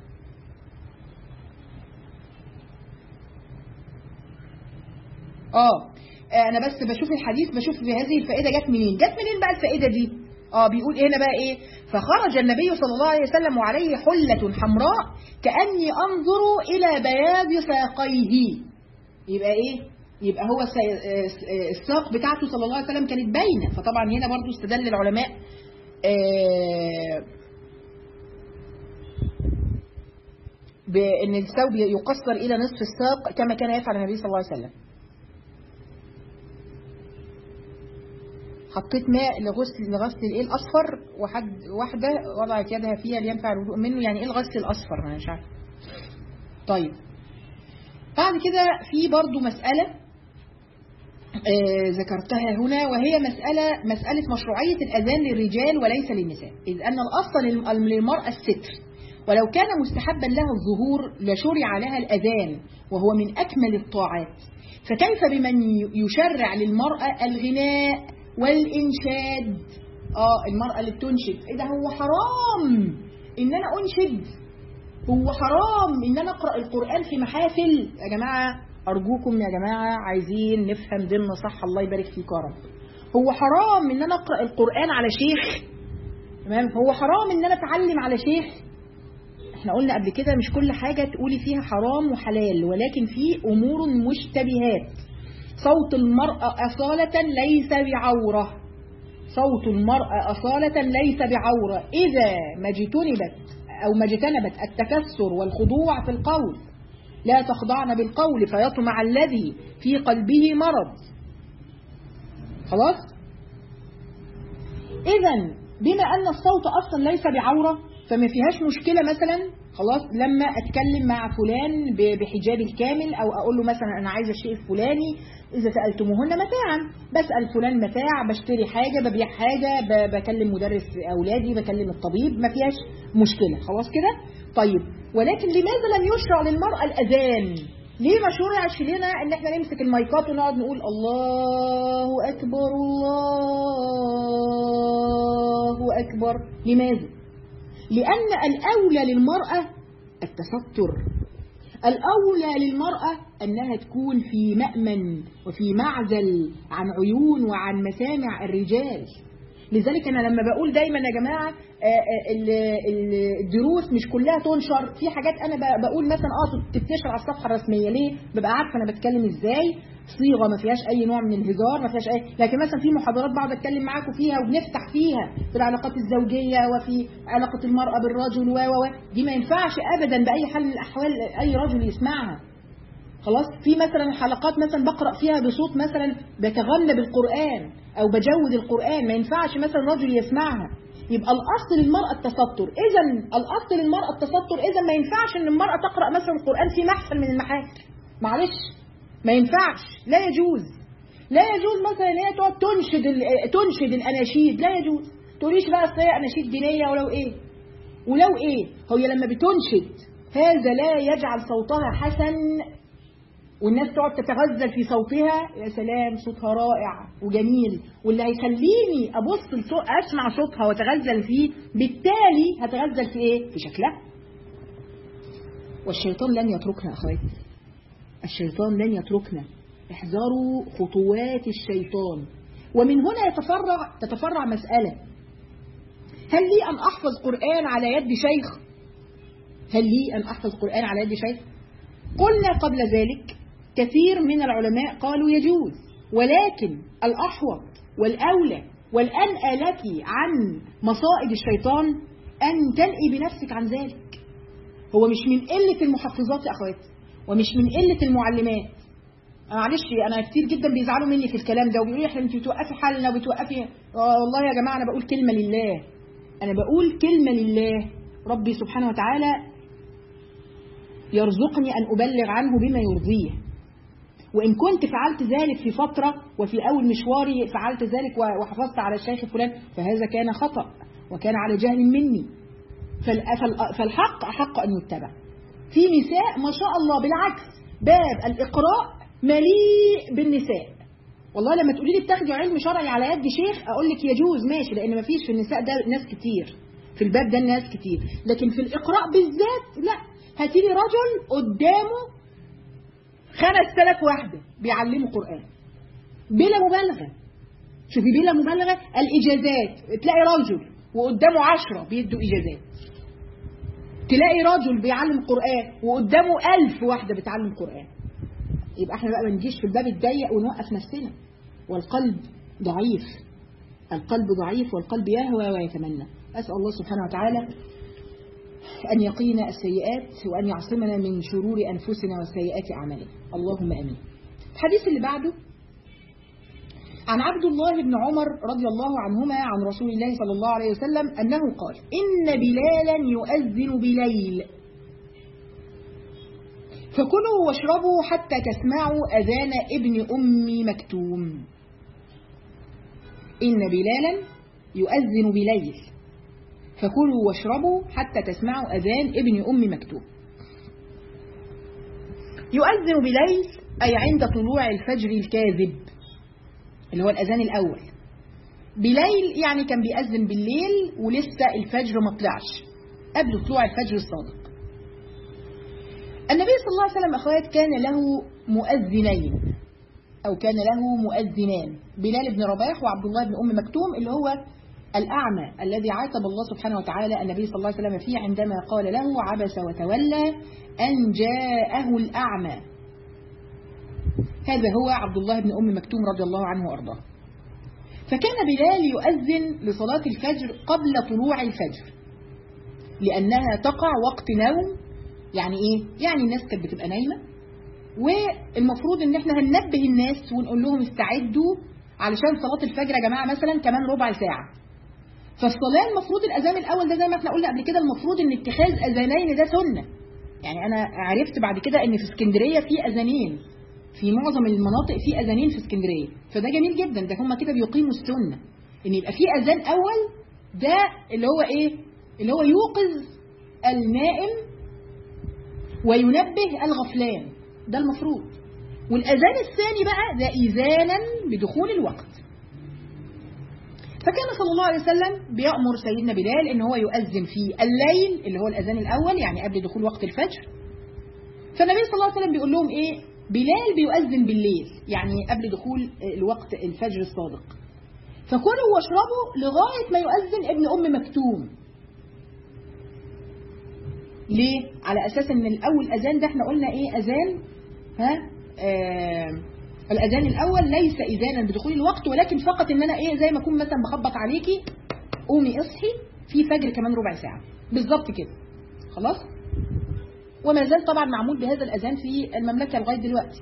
S1: اه انا بس بشوف الحديث بشوف هذه الفائده جت منين جت منين بقى الفائده دي اه بيقول هنا بقى ايه فخرج النبي صلى الله عليه وسلم وعليه حله حمراء كاني انظر الى بياض ساقيه يبقى ايه يبقى هو سي- آه، الساق بتاعته صلى الله عليه وسلم كانت باينه فطبعا هنا برضو استدل العلماء آه، بان الثوب يقصر الى نصف الساق كما كان يفعل النبي صلى الله عليه وسلم حطيت ماء لغسل لغسل الايه الاصفر وحد واحده وضعت يدها فيها لينفع الوضوء منه يعني ايه الغسل الاصفر انا مش عارفه طيب بعد كده في برضو مسألة آه ذكرتها هنا وهي مسألة مسألة مشروعية الأذان للرجال وليس للنساء إذ أن الأصل للمرأة الستر ولو كان مستحبا لها الظهور لشرع لها الأذان وهو من أكمل الطاعات فكيف بمن يشرع للمرأة الغناء والإنشاد آه المرأة اللي بتنشد إذا هو حرام إن أنا أنشد هو حرام إن أنا أقرأ القرآن في محافل يا جماعة أرجوكم يا جماعة عايزين نفهم ديننا صح الله يبارك فيك يا رب هو حرام إن أنا أقرأ القرآن على شيخ تمام هو حرام إن أنا أتعلم على شيخ احنا قلنا قبل كده مش كل حاجة تقولي فيها حرام وحلال ولكن في أمور مشتبهات صوت المرأة أصالة ليس بعورة صوت المرأة أصالة ليس بعورة إذا ما اجتنبت أو ما اجتنبت التكسر والخضوع في القول لا تخضعن بالقول فيطمع الذي في قلبه مرض خلاص إذا بما أن الصوت أصلا ليس بعورة فما فيهاش مشكلة مثلا خلاص لما أتكلم مع فلان بحجاب الكامل أو أقول له مثلا أنا عايزة الشيء الفلاني إذا سألتموهن متاعا بسأل فلان متاع بشتري حاجة ببيع حاجة بكلم مدرس أولادي بكلم الطبيب ما فيهاش مشكلة خلاص كده طيب ولكن لماذا لم يشرع للمرأة الأذان ليه ما شرعش لنا ان احنا نمسك المايكات ونقعد نقول الله اكبر الله اكبر لماذا لان الاولى للمرأة التستر الأولى للمرأة أنها تكون في مأمن وفي معزل عن عيون وعن مسامع الرجال لذلك أنا لما بقول دايما يا جماعة الدروس مش كلها تنشر في حاجات أنا بقول مثلا اه تتنشر على الصفحة الرسمية ليه ببقى عارفة أنا بتكلم إزاي صيغة ما فيهاش أي نوع من الهزار ما فيهاش أي لكن مثلا في محاضرات بقعد أتكلم معاكم فيها وبنفتح فيها في العلاقات الزوجية وفي علاقة المرأة بالرجل و و دي ما ينفعش أبدا بأي حال من الأحوال أي رجل يسمعها خلاص في مثلا حلقات مثلا بقرأ فيها بصوت مثلا بتغنى بالقرآن أو بجود القرآن ما ينفعش مثلا رجل يسمعها يبقى الأصل للمرأة التستر إذا الأصل للمرأة التستر إذا ما ينفعش إن المرأة تقرأ مثلا القرآن في محفل من المحافل معلش ما ينفعش لا يجوز لا يجوز مثلا ان هي تقعد تنشد تنشد الاناشيد لا يجوز تقوليش بقى اصل هي اناشيد دينيه ولو ايه ولو ايه هي لما بتنشد هذا لا يجعل صوتها حسن والناس تقعد تتغزل في صوتها يا سلام صوتها رائع وجميل واللي هيخليني ابص لصوت اسمع صوتها واتغزل فيه بالتالي هتغزل في ايه في شكلها والشيطان لن يتركنا اخواتي الشيطان لن يتركنا احذروا خطوات الشيطان ومن هنا يتفرع تتفرع مسألة هل لي أن أحفظ قرآن على يد شيخ هل لي أن أحفظ قرآن على يد شيخ قلنا قبل ذلك كثير من العلماء قالوا يجوز ولكن الأحوط والأولى والأنأى لك عن مصائد الشيطان أن تنئي بنفسك عن ذلك هو مش من قلة المحفظات يا أخواتي ومش من قلة المعلمات معلش انا كتير جدا بيزعلوا مني في الكلام ده وبيقولوا احنا انت بتوقفي حالنا وبتوقفي آه والله يا جماعه انا بقول كلمه لله انا بقول كلمه لله ربي سبحانه وتعالى يرزقني ان ابلغ عنه بما يرضيه وان كنت فعلت ذلك في فتره وفي اول مشواري فعلت ذلك وحفظت على الشيخ فلان فهذا كان خطا وكان على جهل مني فالحق احق ان يتبع في نساء ما شاء الله بالعكس باب الإقراء مليء بالنساء والله لما تقولي لي بتاخدي علم شرعي على يد شيخ أقول لك يجوز ماشي لأن ما فيش في النساء ده ناس كتير في الباب ده ناس كتير لكن في الإقراء بالذات لا هاتي لي رجل قدامه خمس ثلاث واحدة بيعلموا قرآن بلا مبالغة شوفي بلا مبالغة الإجازات تلاقي رجل وقدامه عشرة بيدوا إجازات تلاقي رجل بيعلم قرآن وقدامه ألف واحدة بتعلم قرآن يبقى احنا بقى ما نجيش في الباب الضيق ونوقف نفسنا والقلب ضعيف القلب ضعيف والقلب يهوى ويتمنى أسأل الله سبحانه وتعالى أن يقينا السيئات وأن يعصمنا من شرور أنفسنا وسيئات أعمالنا اللهم أمين الحديث اللي بعده عن عبد الله بن عمر رضي الله عنهما عن رسول الله صلى الله عليه وسلم أنه قال إن بلالا يؤذن بليل فكلوا واشربوا حتى تسمعوا أذان ابن أم مكتوم إن بلالا يؤذن بليل فكلوا واشربوا حتى تسمعوا أذان ابن أم مكتوم يؤذن بليل أي عند طلوع الفجر الكاذب اللي هو الأذان الأول بليل يعني كان بيأذن بالليل ولسه الفجر ما طلعش قبل طلوع الفجر الصادق النبي صلى الله عليه وسلم أخوات كان له مؤذنين أو كان له مؤذنان بلال بن رباح وعبد الله بن أم مكتوم اللي هو الأعمى الذي عاتب الله سبحانه وتعالى النبي صلى الله عليه وسلم فيه عندما قال له عبس وتولى أن جاءه الأعمى هذا هو عبد الله بن أم مكتوم رضي الله عنه وأرضاه فكان بلال يؤذن لصلاة الفجر قبل طلوع الفجر لأنها تقع وقت نوم يعني إيه؟ يعني الناس كانت بتبقى نايمة والمفروض إن إحنا هننبه الناس ونقول لهم استعدوا علشان صلاة الفجر يا جماعة مثلا كمان ربع ساعة فالصلاة المفروض الأذان الأول ده زي ما احنا قلنا قبل كده المفروض إن اتخاذ أذانين ده سنة يعني أنا عرفت بعد كده إن في اسكندرية في أذانين في معظم المناطق في اذانين في اسكندريه فده جميل جدا ده هم كده بيقيموا السنه ان يبقى في اذان اول ده اللي هو ايه اللي هو يوقظ النائم وينبه الغفلان ده المفروض والاذان الثاني بقى ده اذانا بدخول الوقت فكان صلى الله عليه وسلم بيأمر سيدنا بلال ان هو يؤذن في الليل اللي هو الاذان الاول يعني قبل دخول وقت الفجر فالنبي صلى الله عليه وسلم بيقول لهم ايه بلال بيؤذن بالليل يعني قبل دخول الوقت الفجر الصادق فكلوا واشربوا لغاية ما يؤذن ابن أم مكتوم ليه؟ على أساس أن الأول أذان ده احنا قلنا إيه أذان ها آه الأذان الأول ليس إذانا بدخول الوقت ولكن فقط إن أنا إيه زي ما أكون مثلا بخبط عليكي قومي اصحي في فجر كمان ربع ساعة بالظبط كده خلاص؟ وما زال طبعا معمول بهذا الأذان في المملكة لغاية دلوقتي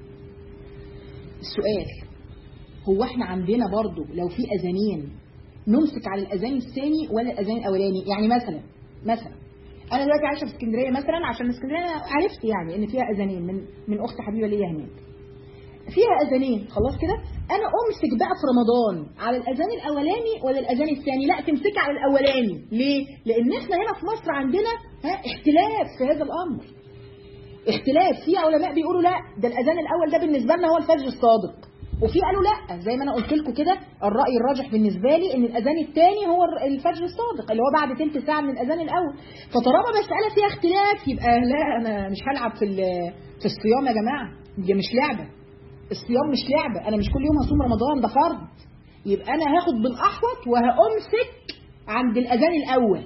S1: السؤال هو احنا عندنا برضو لو في أذانين نمسك على الأذان الثاني ولا الأذان الأولاني يعني مثلا مثلا أنا دلوقتي عايشة في اسكندرية مثلا عشان اسكندرية عرفت يعني إن فيها أذانين من من أخت حبيبة ليا هناك فيها أذانين خلاص كده أنا أمسك بقى في رمضان على الأذان الأولاني ولا الأذان الثاني لا تمسك على الأولاني ليه؟ لأن إحنا هنا في مصر عندنا ها اختلاف في هذا الأمر اختلاف في علماء بيقولوا لا ده الأذان الأول ده بالنسبة لنا هو الفجر الصادق وفي قالوا لا زي ما انا قلت لكم كده الراي الراجح بالنسبه لي ان الاذان الثاني هو الفجر الصادق اللي هو بعد ثلث ساعه من الاذان الاول فطالما مساله فيها اختلاف يبقى لا انا مش هلعب في في الصيام يا جماعه دي مش لعبه الصيام مش لعبه انا مش كل يوم هصوم رمضان ده فرض يبقى انا هاخد بالاحوط وهامسك عند الاذان الاول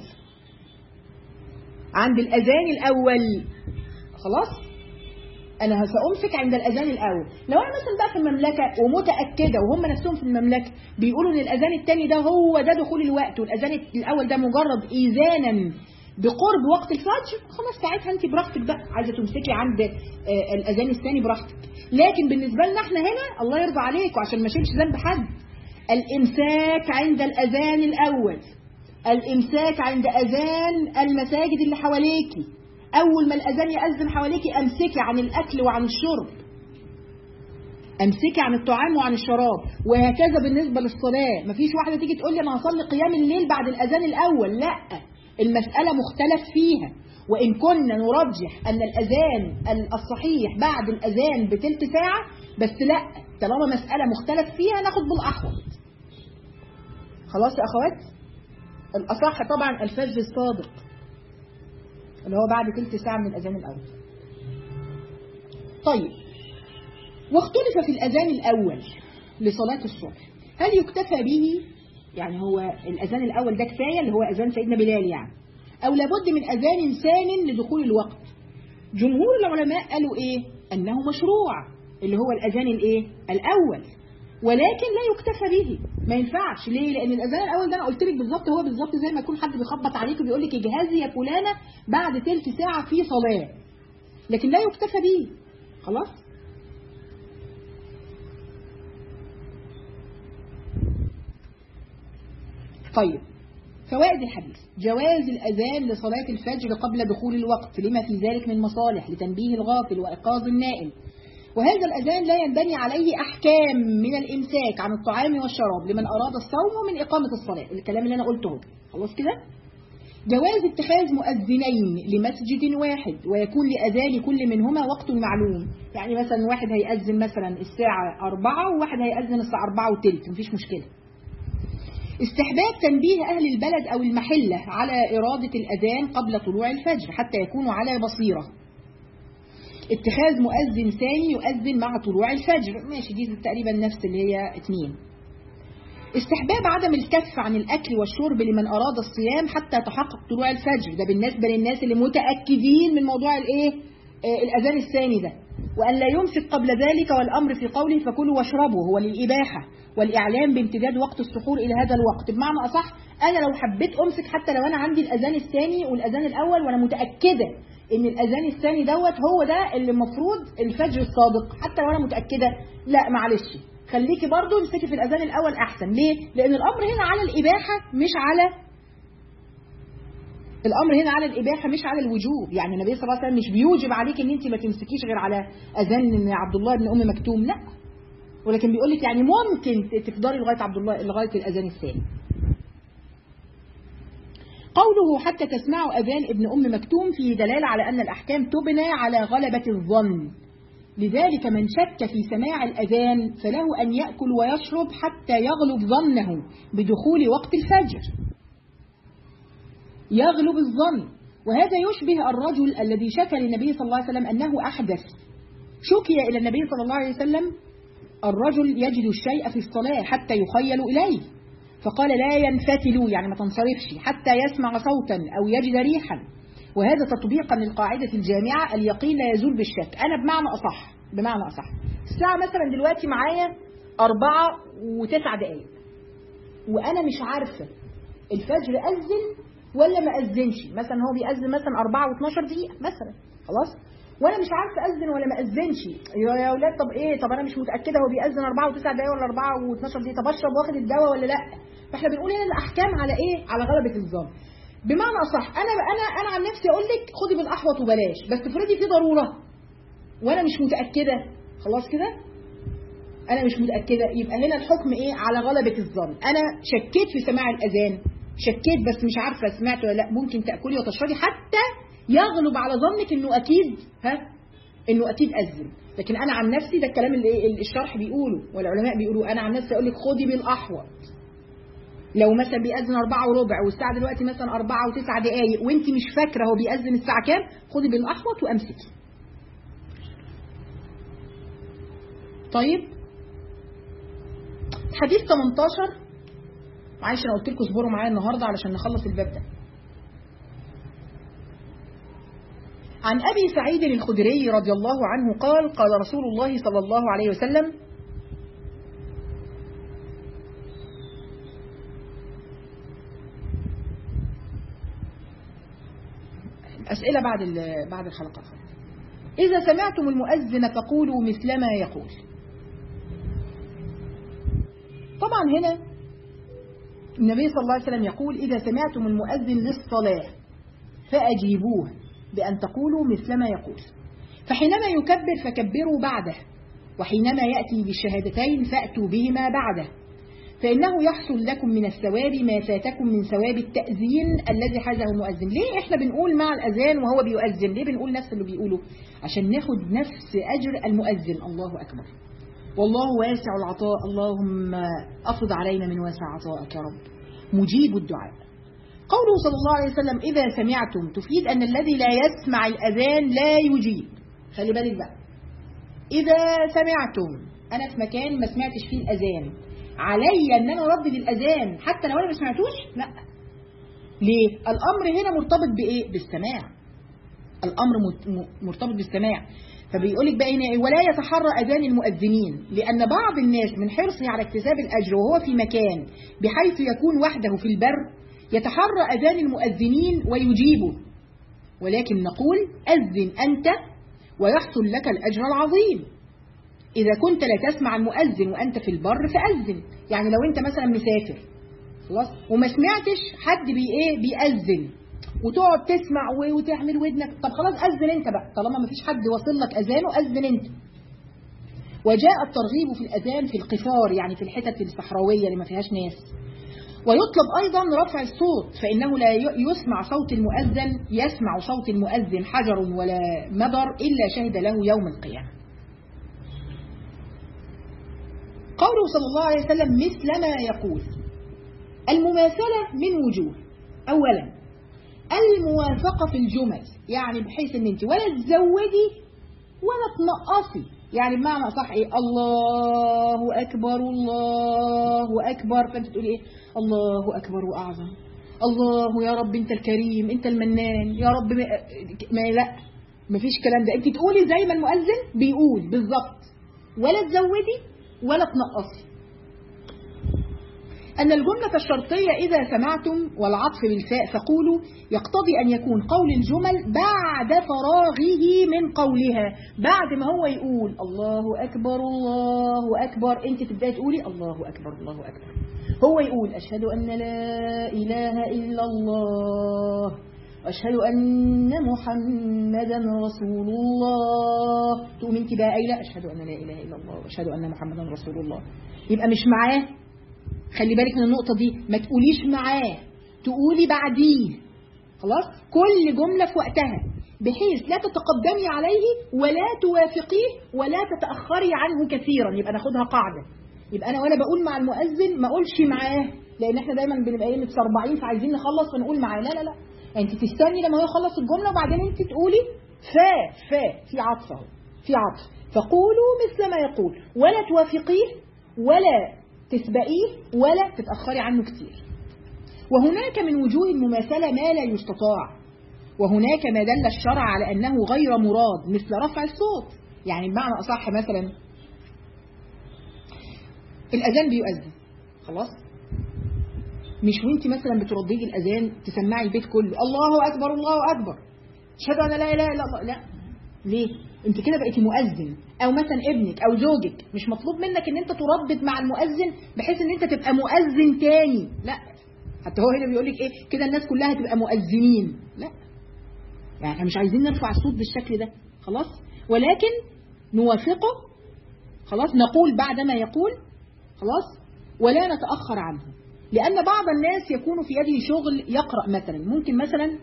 S1: عند الاذان الاول خلاص انا سامسك عند الاذان الاول لو انا مثلا بقى في المملكه ومتاكده وهم نفسهم في المملكه بيقولوا ان الاذان الثاني ده هو ده دخول الوقت والاذان الاول ده مجرد اذانا بقرب وقت الفجر خلاص ساعتها انت براحتك بقى عايزه تمسكي عند آه الاذان الثاني براحتك لكن بالنسبه لنا احنا هنا الله يرضى عليكم عشان ما اشيلش ذنب حد الامساك عند الاذان الاول الامساك عند اذان المساجد اللي حواليكي أول ما الأذان يأذن حواليكي أمسكي عن الأكل وعن الشرب أمسكي عن الطعام وعن الشراب وهكذا بالنسبة للصلاة مفيش واحدة تيجي تقول لي أنا هصلي قيام الليل بعد الأذان الأول لا المسألة مختلف فيها وإن كنا نرجح أن الأذان الصحيح بعد الأذان بتلت ساعة بس لا طالما مسألة مختلف فيها ناخد بالأحوط خلاص يا أخوات الأصح طبعا الفجر الصادق اللي هو بعد تلت ساعة من الأذان الأول طيب واختلف في الأذان الأول لصلاة الصبح هل يكتفى به يعني هو الأذان الأول ده كفاية اللي هو أذان سيدنا بلال يعني أو لابد من أذان ثان لدخول الوقت جمهور العلماء قالوا إيه أنه مشروع اللي هو الأذان الإيه الأول ولكن لا يكتفى به ما ينفعش ليه لان الاذان الاول ده انا قلت لك بالظبط هو بالظبط زي ما يكون حد بيخبط عليك وبيقول لك اجهزي يا فلانه بعد ثلث ساعه في صلاه لكن لا يكتفى به خلاص
S2: طيب فوائد الحديث جواز الأذان لصلاة الفجر قبل دخول الوقت لما في ذلك من مصالح لتنبيه الغافل وإيقاظ النائم وهذا الأذان لا ينبني عليه أحكام من الإمساك عن الطعام والشراب لمن أراد الصوم ومن إقامة الصلاة الكلام اللي أنا قلته خلاص كده جواز اتخاذ مؤذنين لمسجد واحد ويكون لأذان كل منهما وقت معلوم يعني مثلا واحد هيأذن مثلا الساعة أربعة وواحد هيأذن الساعة أربعة وتلت مفيش مشكلة استحباب تنبيه أهل البلد أو المحلة على إرادة الأذان قبل طلوع الفجر حتى يكونوا على بصيرة اتخاذ مؤذن ثاني يؤذن مع طلوع الفجر ماشي دي تقريبا نفس اللي هي اتنين استحباب عدم الكف عن الأكل والشرب لمن أراد الصيام حتى تحقق طلوع الفجر ده بالنسبة للناس اللي متأكدين من موضوع الإيه آه الأذان الثاني ده وأن لا يمسك قبل ذلك والأمر في قوله فكلوا واشربوا هو للإباحة والإعلام بامتداد وقت السحور إلى هذا الوقت بمعنى أصح أنا لو حبيت أمسك حتى لو أنا عندي الأذان الثاني والأذان الأول وأنا متأكدة إن الأذان الثاني دوت هو ده اللي المفروض الفجر الصادق حتى لو أنا متأكدة لا معلش خليكي برضو امسكي في الأذان الأول أحسن ليه؟ لأن الأمر هنا على الإباحة مش على الامر هنا على الاباحه مش على الوجوب يعني النبي صلى الله عليه وسلم مش بيوجب عليك ان انت ما تمسكيش غير على اذان عبد الله بن ام مكتوم لا ولكن بيقول لك يعني ممكن تفضلي لغايه عبد الله لغايه الاذان الثاني قوله حتى تسمعوا اذان ابن ام مكتوم فيه دلاله على ان الاحكام تبنى على غلبه الظن لذلك من شك في سماع الأذان فله أن يأكل ويشرب حتى يغلب ظنه بدخول وقت الفجر يغلب الظن وهذا يشبه الرجل الذي شكى للنبي صلى الله عليه وسلم أنه أحدث شكي إلى النبي صلى الله عليه وسلم الرجل يجد الشيء في الصلاة حتى يخيل إليه فقال لا ينفتل يعني ما تنصرفش حتى يسمع صوتا أو يجد ريحا وهذا تطبيقا للقاعدة الجامعة اليقين لا يزول بالشك أنا بمعنى أصح بمعنى أصح الساعة مثلا دلوقتي معايا أربعة وتسعة دقايق وأنا مش عارفة الفجر أذن ولا ما أذنش مثلا هو بيأذن مثلا أربعة واتناشر دقيقة مثلا خلاص وانا مش عارفه اذن ولا ما اذنش يا اولاد طب ايه طب انا مش متاكده هو بيأذن 4 و9 دقايق ولا 4 و12 دقيقه طب اشرب واخد الدواء ولا لا فاحنا بنقول هنا الاحكام على ايه على غلبه الظن بمعنى اصح انا انا انا عن نفسي اقول لك خدي بالاحوط وبلاش بس افرضي في ضروره وانا مش متاكده خلاص كده انا مش متاكده يبقى هنا الحكم ايه على غلبه الظن انا شكيت في سماع الاذان شكيت بس مش عارفه سمعت ولا لا ممكن تاكلي وتشربي حتى يغلب على ظنك انه اكيد ها انه اكيد اذن لكن انا عن نفسي ده الكلام اللي الشرح بيقوله والعلماء بيقولوا انا عن نفسي اقول لك خدي بالاحوط لو مثلا بيأذن أربعة وربع والساعة دلوقتي مثلا أربعة وتسعة دقايق وأنت مش فاكرة هو بيأذن الساعة كام خدي بالأحوط وأمسكي طيب حديث 18 معلش أنا قلت لكم اصبروا معايا النهاردة علشان نخلص الباب ده عن أبي سعيد الخدري رضي الله عنه قال قال رسول الله صلى الله عليه وسلم أسئلة بعد بعد الحلقة إذا سمعتم المؤذن فقولوا مثل ما يقول طبعا هنا النبي صلى الله عليه وسلم يقول إذا سمعتم المؤذن للصلاة فأجيبوه بأن تقولوا مثل ما يقول فحينما يكبر فكبروا بعده وحينما يأتي بالشهادتين فأتوا بهما بعده فإنه يحصل لكم من الثواب ما فاتكم من ثواب التأذين الذي حازه المؤذن ليه إحنا بنقول مع الأذان وهو بيؤذن ليه بنقول نفس اللي بيقوله عشان ناخد نفس أجر المؤذن الله أكبر والله واسع العطاء اللهم أفض علينا من واسع عطائك يا رب مجيب الدعاء قوله صلى الله عليه وسلم إذا سمعتم تفيد أن الذي لا يسمع الأذان لا يجيب خلي بالك بقى إذا سمعتم أنا في مكان ما سمعتش فيه الأذان علي أن أنا أردد الأذان حتى لو أنا ما سمعتوش لا ليه الأمر هنا مرتبط بإيه بالسماع الأمر مرتبط بالسماع فبيقول لك بقى هنا ولا يتحرى أذان المؤذنين لأن بعض الناس من حرصه على اكتساب الأجر وهو في مكان بحيث يكون وحده في البر يتحرى أذان المؤذنين ويجيبه ولكن نقول أذن أنت ويحصل لك الأجر العظيم إذا كنت لا تسمع المؤذن وأنت في البر فأذن يعني لو أنت مثلا مسافر خلاص وما سمعتش حد بي ايه بيأذن وتقعد تسمع و- وتعمل ودنك طب خلاص أذن انت بقى طالما ما فيش حد واصل لك أذانه أذن انت وجاء الترغيب في الأذان في القفار يعني في الحتت الصحراوية اللي ما فيهاش ناس ويطلب أيضا رفع الصوت فإنه لا ي- يسمع صوت المؤذن يسمع صوت المؤذن حجر ولا مدر إلا شهد له يوم القيامة قوله صلى الله عليه وسلم مثل ما يقول المماثلة من وجوه أولا الموافقة في الجمل يعني بحيث ان انت ولا تزودي ولا تنقصي يعني بمعنى صح ايه الله اكبر الله اكبر فانت تقولي ايه الله اكبر واعظم الله يا رب انت الكريم انت المنان يا رب ما, ما لا مفيش كلام ده انت تقولي زي ما المؤذن بيقول بالظبط ولا تزودي ولا تنقصي أن الجملة الشرطية إذا سمعتم والعطف بالفاء فقولوا يقتضي أن يكون قول الجمل بعد فراغه من قولها بعد ما هو يقول الله أكبر الله أكبر أنت تبدأي تقولي الله أكبر الله أكبر هو يقول أشهد أن لا إله إلا الله أشهد أن محمدا رسول الله تقوم أنت بقى قايلة أشهد أن لا إله إلا الله وأشهد أن محمدا رسول الله يبقى مش معاه خلي بالك من النقطة دي ما تقوليش معاه تقولي بعديه خلاص كل جملة في وقتها بحيث لا تتقدمي عليه ولا توافقيه ولا تتأخري عنه كثيرا يبقى ناخدها قاعدة يبقى أنا وأنا بقول مع المؤذن ما أقولش معاه لأن احنا دايما بنبقى ايه متسربعين فعايزين نخلص فنقول معاه لا لا لا انت تستني لما هو يخلص الجملة وبعدين انت تقولي فا فا في عطف اهو في عطف فقولوا مثل ما يقول ولا توافقيه ولا تسبقيه ولا تتأخري عنه كتير وهناك من وجوه المماثلة ما لا يستطاع وهناك ما دل الشرع على أنه غير مراد مثل رفع الصوت يعني بمعنى أصح مثلا الأذان بيؤذن خلاص مش وانت مثلا بترددي الأذان تسمعي البيت كله الله أكبر الله أكبر أشهد أن لا إله إلا الله لا ليه انت كده بقيتي مؤذن او مثلا ابنك او زوجك مش مطلوب منك ان انت تردد مع المؤذن بحيث ان انت تبقى مؤذن تاني لا حتى هو هنا بيقول لك ايه كده الناس كلها تبقى مؤذنين لا يعني احنا مش عايزين نرفع الصوت بالشكل ده خلاص ولكن نوافقه خلاص نقول بعد ما يقول خلاص ولا نتأخر عنه لأن بعض الناس يكون في يده شغل يقرأ مثلا ممكن مثلا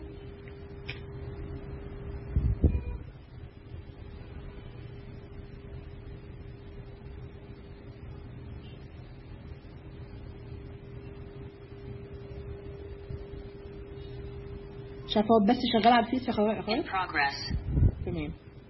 S2: شفاف بس شغال على الفيس يا اخوات
S3: In progress.
S2: تمام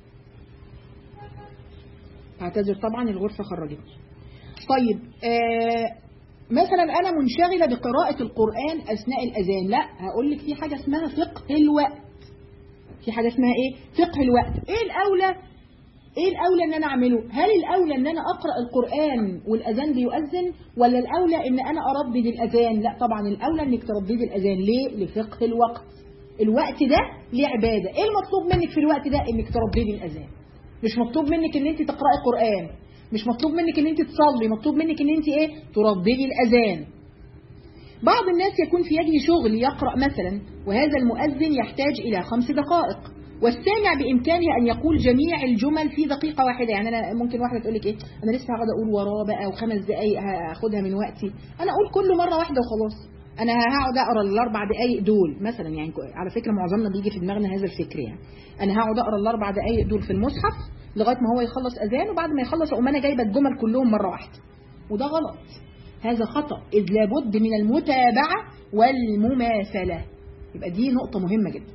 S2: اعتذر طبعا الغرفة خرجت طيب آه مثلا أنا منشغلة بقراءة القرآن أثناء الأذان لا هقول لك في حاجة اسمها فقه الوقت في حاجة اسمها إيه فقه الوقت إيه الأولى إيه الأولى إن أنا أعمله هل الأولى إن أنا أقرأ القرآن والأذان بيؤذن ولا الأولى إن أنا أردد الأذان لا طبعا الأولى إنك ترددي الأذان ليه لفقه الوقت الوقت ده ليه عبادة ايه المطلوب منك في الوقت ده انك ترددي الاذان مش مطلوب منك ان انت تقرأي قرآن مش مطلوب منك ان انت تصلي مطلوب منك ان انت ايه ترددي الاذان بعض الناس يكون في يده شغل يقرأ مثلا وهذا المؤذن يحتاج الى خمس دقائق والسامع بامكانه ان يقول جميع الجمل في دقيقة واحدة يعني انا ممكن واحدة تقول لك ايه انا لسه هقعد اقول وراه بقى وخمس دقايق هاخدها من وقتي انا اقول كله مرة واحدة وخلاص انا هقعد اقرا الاربع دقائق دول مثلا يعني على فكره معظمنا بيجي في دماغنا هذا الفكر يعني انا هقعد اقرا الاربع دقائق دول في المصحف لغايه ما هو يخلص اذان وبعد ما يخلص اقوم انا جايبه الجمل كلهم مره واحده وده غلط هذا خطا اذ لابد من المتابعه والمماثله يبقى دي نقطه مهمه جدا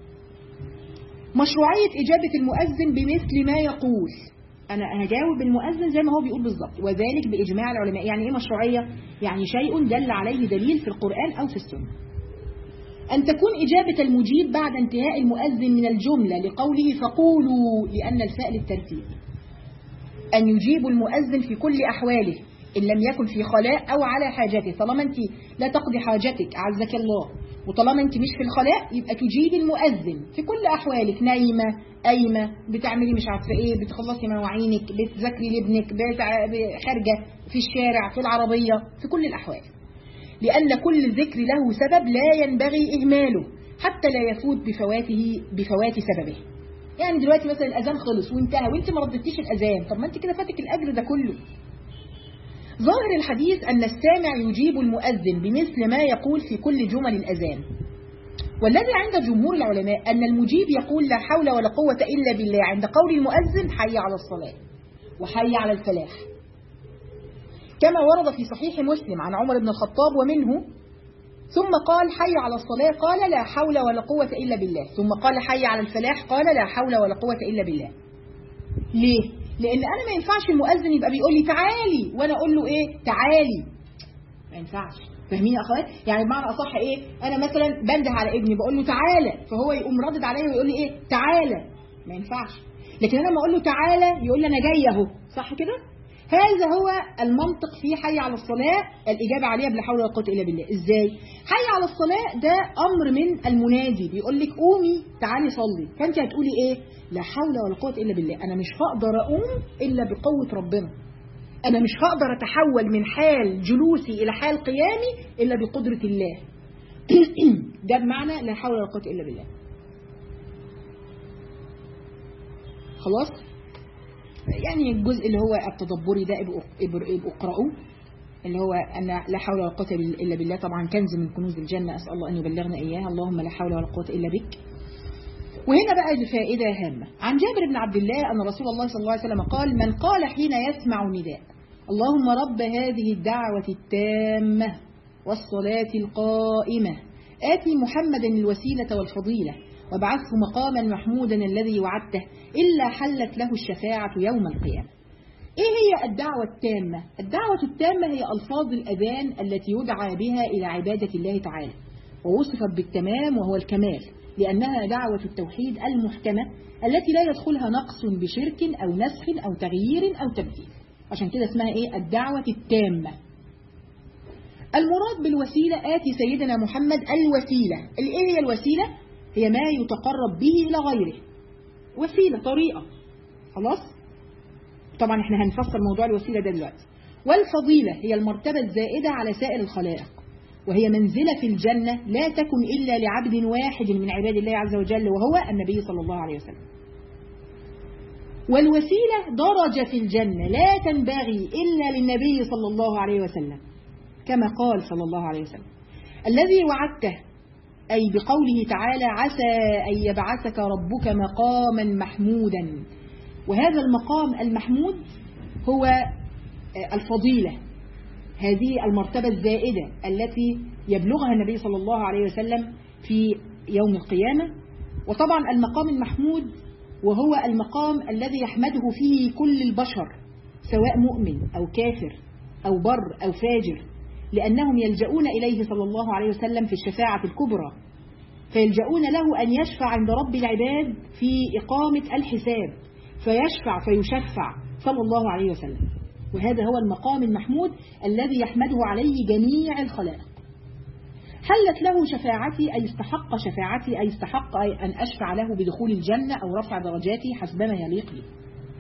S2: مشروعيه اجابه المؤذن بمثل ما يقول انا هجاوب المؤذن زي ما هو بيقول بالظبط وذلك باجماع العلماء يعني ايه مشروعيه يعني شيء دل عليه دليل في القران او في السنه ان تكون اجابه المجيب بعد انتهاء المؤذن من الجمله لقوله فقولوا لان الفاء للترتيب ان يجيب المؤذن في كل احواله ان لم يكن في خلاء او على حاجته طالما انت لا تقضي حاجتك اعزك الله وطالما انت مش في الخلاء يبقى تجيبي المؤذن في كل احوالك نايمه قايمه بتعملي مش عارفه ايه بتخلصي مواعينك بتذاكري لابنك بتع- خارجه في الشارع في العربيه في كل الاحوال لأن كل ذكر له سبب لا ينبغي إهماله حتى لا يفوت بفواته بفوات سببه يعني دلوقتي مثلا الأذان خلص وانتهى وانت ما ردتيش الأذان طب ما انت كده فاتك الأجر ده كله ظاهر الحديث أن السامع يجيب المؤذن بمثل ما يقول في كل جمل الأذان والذي عند جمهور العلماء أن المجيب يقول لا حول ولا قوة إلا بالله عند قول المؤذن حي على الصلاة وحي على الفلاح كما ورد في صحيح مسلم عن عمر بن الخطاب ومنه ثم قال حي على الصلاة قال لا حول ولا قوة إلا بالله ثم قال حي على الفلاح قال لا حول ولا قوة إلا بالله ليه؟ لأن أنا ما ينفعش المؤذن يبقى بيقول لي تعالي وأنا أقول له إيه تعالي ما ينفعش فاهمين يا أخوات؟ يعني بمعنى أصح إيه؟ أنا مثلا بنده على ابني بقول له تعالى فهو يقوم ردد عليا ويقول لي إيه تعالى ما ينفعش لكن أنا لما أقول له تعالى يقول لي أنا جاي أهو صح كده؟ هذا هو المنطق في حي على الصلاة الإجابة عليها بلا حول ولا قوة إلا بالله إزاي؟ حي على الصلاة ده أمر من المنادي بيقول لك قومي تعالي صلي فأنت هتقولي إيه؟ لا حول ولا قوة إلا بالله أنا مش هقدر أقوم إلا بقوة ربنا أنا مش هقدر أتحول من حال جلوسي إلى حال قيامي إلا بقدرة الله ده بمعنى لا حول ولا قوة إلا بالله خلاص؟ يعني الجزء اللي هو التدبري ده ابقوا اقرأوه اللي هو أن لا حول ولا قوة إلا بالله طبعا كنز من كنوز الجنة أسأل الله أن يبلغنا إياها اللهم لا حول ولا قوة إلا بك وهنا بقى الفائدة هامة عن جابر بن عبد الله أن رسول الله صلى الله عليه وسلم قال من قال حين يسمع النداء اللهم رب هذه الدعوة التامة والصلاة القائمة آتي محمدا الوسيلة والفضيلة وابعثه مقاما محمودا الذي وعدته إلا حلت له الشفاعة يوم القيامة إيه هي الدعوة التامة؟ الدعوة التامة هي ألفاظ الأذان التي يدعى بها إلى عبادة الله تعالى ووصفت بالتمام وهو الكمال لأنها دعوة التوحيد المحكمة التي لا يدخلها نقص بشرك أو نسخ أو تغيير أو تمثيل عشان كده اسمها إيه؟ الدعوة التامة المراد بالوسيلة آتي سيدنا محمد الوسيلة إيه هي الوسيلة؟ هي ما يتقرب به إلى غيره وسيلة طريقة خلاص طبعا احنا هنفسر موضوع الوسيلة ده دلوقتي والفضيلة هي المرتبة الزائدة على سائر الخلائق وهي منزلة في الجنة لا تكن إلا لعبد واحد من عباد الله عز وجل وهو النبي صلى الله عليه وسلم والوسيلة درجة في الجنة لا تنبغي إلا للنبي صلى الله عليه وسلم كما قال صلى الله عليه وسلم الذي وعدته أي بقوله تعالى عسى أن يبعثك ربك مقاما محمودا وهذا المقام المحمود هو الفضيلة هذه المرتبة الزائدة التي يبلغها النبي صلى الله عليه وسلم في يوم القيامة وطبعا المقام المحمود وهو المقام الذي يحمده فيه كل البشر سواء مؤمن أو كافر أو بر أو فاجر لأنهم يلجؤون إليه صلى الله عليه وسلم في الشفاعة الكبرى فيلجؤون له أن يشفع عند رب العباد في إقامة الحساب فيشفع فيشفع صلى الله عليه وسلم وهذا هو المقام المحمود الذي يحمده عليه جميع الخلائق حلت له شفاعتي أي استحق شفاعتي أي استحق أي أن أشفع له بدخول الجنة أو رفع درجاته حسبما يليق لي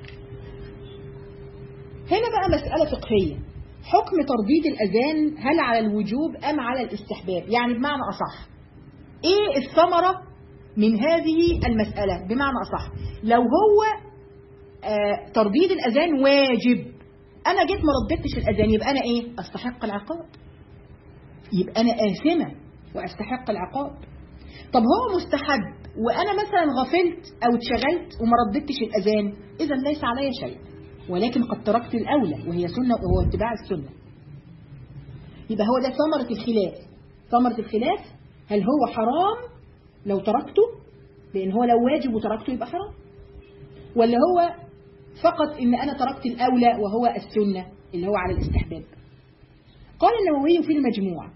S2: هنا بقى مسألة فقهية حكم ترديد الأذان هل على الوجوب أم على الاستحباب يعني بمعنى أصح إيه الثمرة من هذه المسألة بمعنى أصح لو هو آه ترديد الأذان واجب أنا جيت ما رددتش الأذان يبقى أنا إيه أستحق العقاب يبقى أنا آثمة وأستحق العقاب طب هو مستحب وأنا مثلا غفلت أو اتشغلت وما رددتش الأذان إذا ليس علي شيء ولكن قد تركت الأولى وهي سنة وهو اتباع السنة يبقى هو ده ثمرة الخلاف ثمرة الخلاف هل هو حرام لو تركته لأن هو لو واجب وتركته يبقى حرام ولا هو فقط إن أنا تركت الأولى وهو السنة اللي هو على الاستحباب قال النووي في المجموع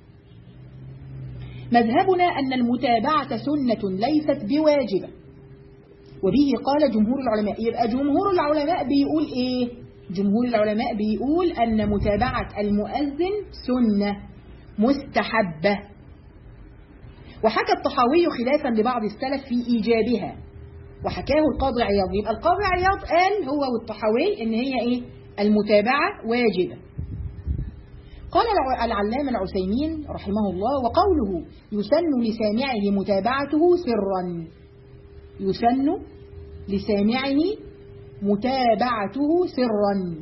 S2: مذهبنا أن المتابعة سنة ليست بواجبة وبه قال جمهور العلماء يبقى جمهور العلماء بيقول إيه جمهور العلماء بيقول أن متابعة المؤذن سنة مستحبة وحكى الطحاوي خلافا لبعض السلف في إيجابها وحكاه القاضي عياض يبقى القاضي عياض قال هو والطحاوي ان هي ايه المتابعة واجبة قال الع- العلامة العثيمين رحمه الله وقوله يسن لسامعه متابعته سرا يسن لسامعه متابعته سرا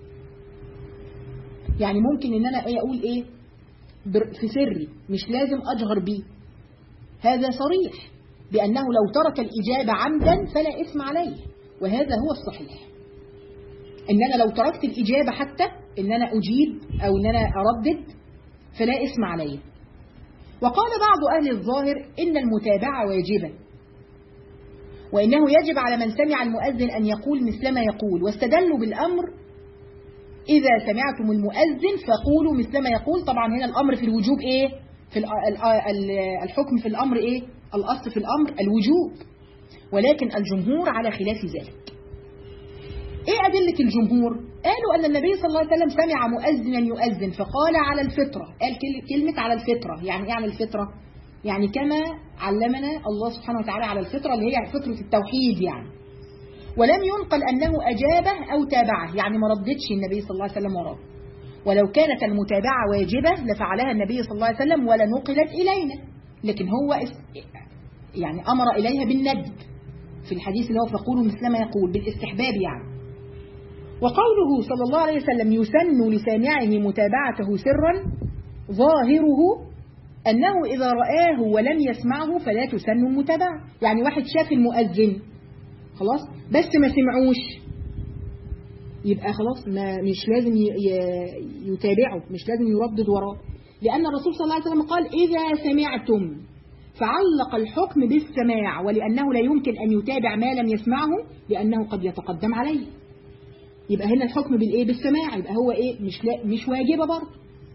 S2: يعني ممكن ان انا ايه اقول ايه بر- في سري مش لازم اجهر بيه هذا صريح بانه لو ترك الاجابه عمدا فلا اثم عليه وهذا هو الصحيح ان انا لو تركت الاجابه حتى ان انا اجيب او ان انا اردد فلا اثم عليه وقال بعض اهل الظاهر ان المتابعه واجبه وانه يجب على من سمع المؤذن ان يقول مثلما يقول واستدلوا بالامر إذا سمعتم المؤذن فقولوا مثلما يقول طبعا هنا الأمر في الوجوب إيه في ال- ال- ال- الحكم في الأمر إيه الأصل في الأمر الوجوب ولكن الجمهور على خلاف ذلك إيه أدلة الجمهور قالوا أن النبي صلى الله عليه وسلم سمع مؤذنا يؤذن فقال على الفطرة قال كل- كلمة على الفطرة يعني إيه على الفطرة يعني كما علمنا الله سبحانه وتعالى على الفطرة اللي هي فطرة التوحيد يعني ولم ينقل أنه أجابه أو تابعه يعني ما ردتش النبي صلى الله عليه وسلم وراه ولو كانت المتابعة واجبة لفعلها النبي صلى الله عليه وسلم ولا نقلت إلينا لكن هو اس- يعني أمر إليها بالندب في الحديث اللي هو فقولوا مثلما يقول بالاستحباب يعني وقوله صلى الله عليه وسلم يسن لسامعه متابعته سرا ظاهره أنه إذا رآه ولم يسمعه فلا تسن المتابعة يعني واحد شاف المؤذن خلاص بس ما سمعوش يبقى خلاص ما مش لازم ي- ي- يتابعه مش لازم يردد وراه لأن الرسول صلى الله عليه وسلم قال إذا سمعتم فعلق الحكم بالسماع ولأنه لا يمكن أن يتابع ما لم يسمعه لأنه قد يتقدم عليه يبقى هنا الحكم بالإيه بالسماع يبقى هو إيه مش لا مش واجبة برضه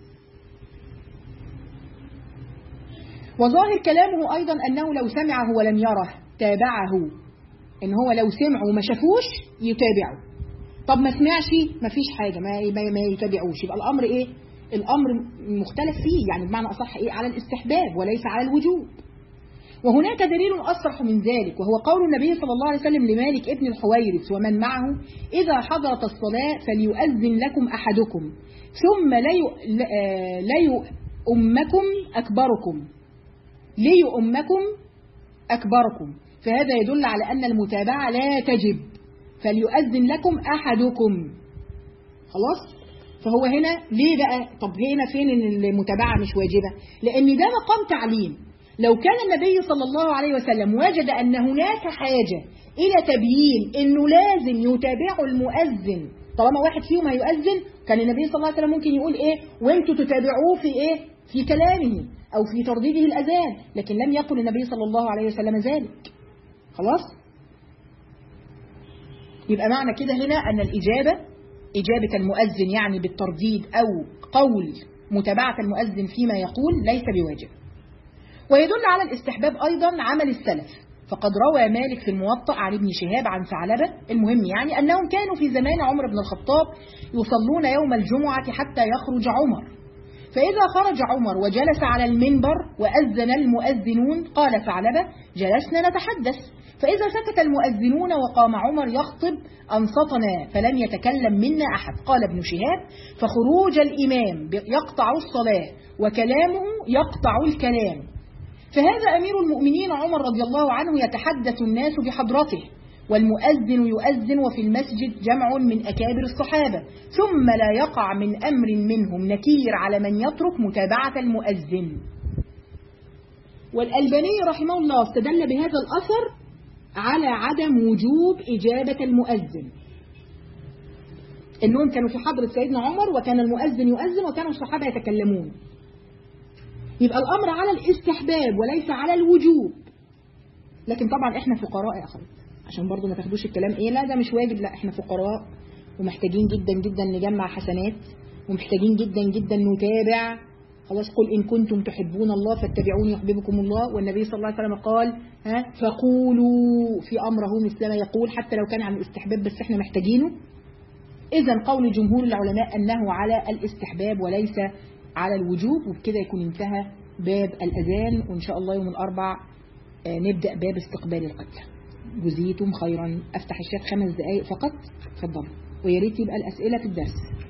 S2: وظاهر كلامه أيضا أنه لو سمعه ولم يره تابعه ان هو لو سمعه وما شافوش يتابعه طب ما سمعش ما فيش حاجة ما, ما, ما يتابعوش يبقى الأمر إيه الأمر مختلف فيه يعني بمعنى أصح إيه على الاستحباب وليس على الوجوب وهناك دليل أصرح من ذلك وهو قول النبي صلى الله عليه وسلم لمالك ابن الحويرث ومن معه إذا حضرت الصلاة فليؤذن لكم أحدكم ثم لي ليؤمكم أكبركم ليؤمكم أكبركم فهذا يدل على أن المتابعة لا تجب فليؤذن لكم أحدكم خلاص فهو هنا ليه بقى طب هنا فين ان المتابعة مش واجبة لأن ده مقام تعليم لو كان النبي صلى الله عليه وسلم وجد أن هناك حاجة إلى تبيين أنه لازم يتابعوا المؤذن طالما واحد فيهم هيؤذن كان النبي صلى الله عليه وسلم ممكن يقول إيه وانتوا تتابعوه في إيه في كلامه أو في ترديده الأذان لكن لم يقل النبي صلى الله عليه وسلم ذلك خلاص يبقى معنى كده هنا أن الإجابة إجابة المؤذن يعني بالترديد أو قول متابعة المؤذن فيما يقول ليس بواجب ويدل على الاستحباب أيضا عمل السلف فقد روى مالك في الموطأ عن ابن شهاب عن ثعلبة المهم يعني أنهم كانوا في زمان عمر بن الخطاب يصلون يوم الجمعة حتى يخرج عمر فإذا خرج عمر وجلس على المنبر وأذن المؤذنون قال ثعلبة جلسنا نتحدث فإذا سكت المؤذنون وقام عمر يخطب أنصتنا فلم يتكلم منا أحد قال ابن شهاب فخروج الإمام يقطع الصلاة وكلامه يقطع الكلام فهذا أمير المؤمنين عمر رضي الله عنه يتحدث الناس بحضرته والمؤذن يؤذن وفي المسجد جمع من أكابر الصحابة ثم لا يقع من أمر منهم نكير على من يترك متابعة المؤذن والألباني رحمه الله استدل بهذا الأثر على عدم وجوب إجابة المؤذن إنهم كانوا في حضرة سيدنا عمر وكان المؤذن يؤذن وكانوا الصحابة يتكلمون يبقى الأمر على الاستحباب وليس على الوجوب لكن طبعا احنا فقراء يا أخوات عشان برضو ما تاخدوش الكلام ايه لا ده مش واجب لا احنا فقراء ومحتاجين جدا جدا نجمع حسنات ومحتاجين جدا جدا نتابع خلاص قل إن كنتم تحبون الله فاتبعوني يحببكم الله والنبي صلى الله عليه وسلم قال ها فقولوا في أمره مثل ما يقول حتى لو كان عن الاستحباب بس احنا محتاجينه إذا قول جمهور العلماء أنه على الاستحباب وليس على الوجوب وبكده يكون انتهى باب الأذان وإن شاء الله يوم الأربع نبدأ باب استقبال القبلة جزيتم خيرا أفتح الشيخ خمس دقائق فقط اتفضلوا ويا ريت يبقى الأسئلة في الدرس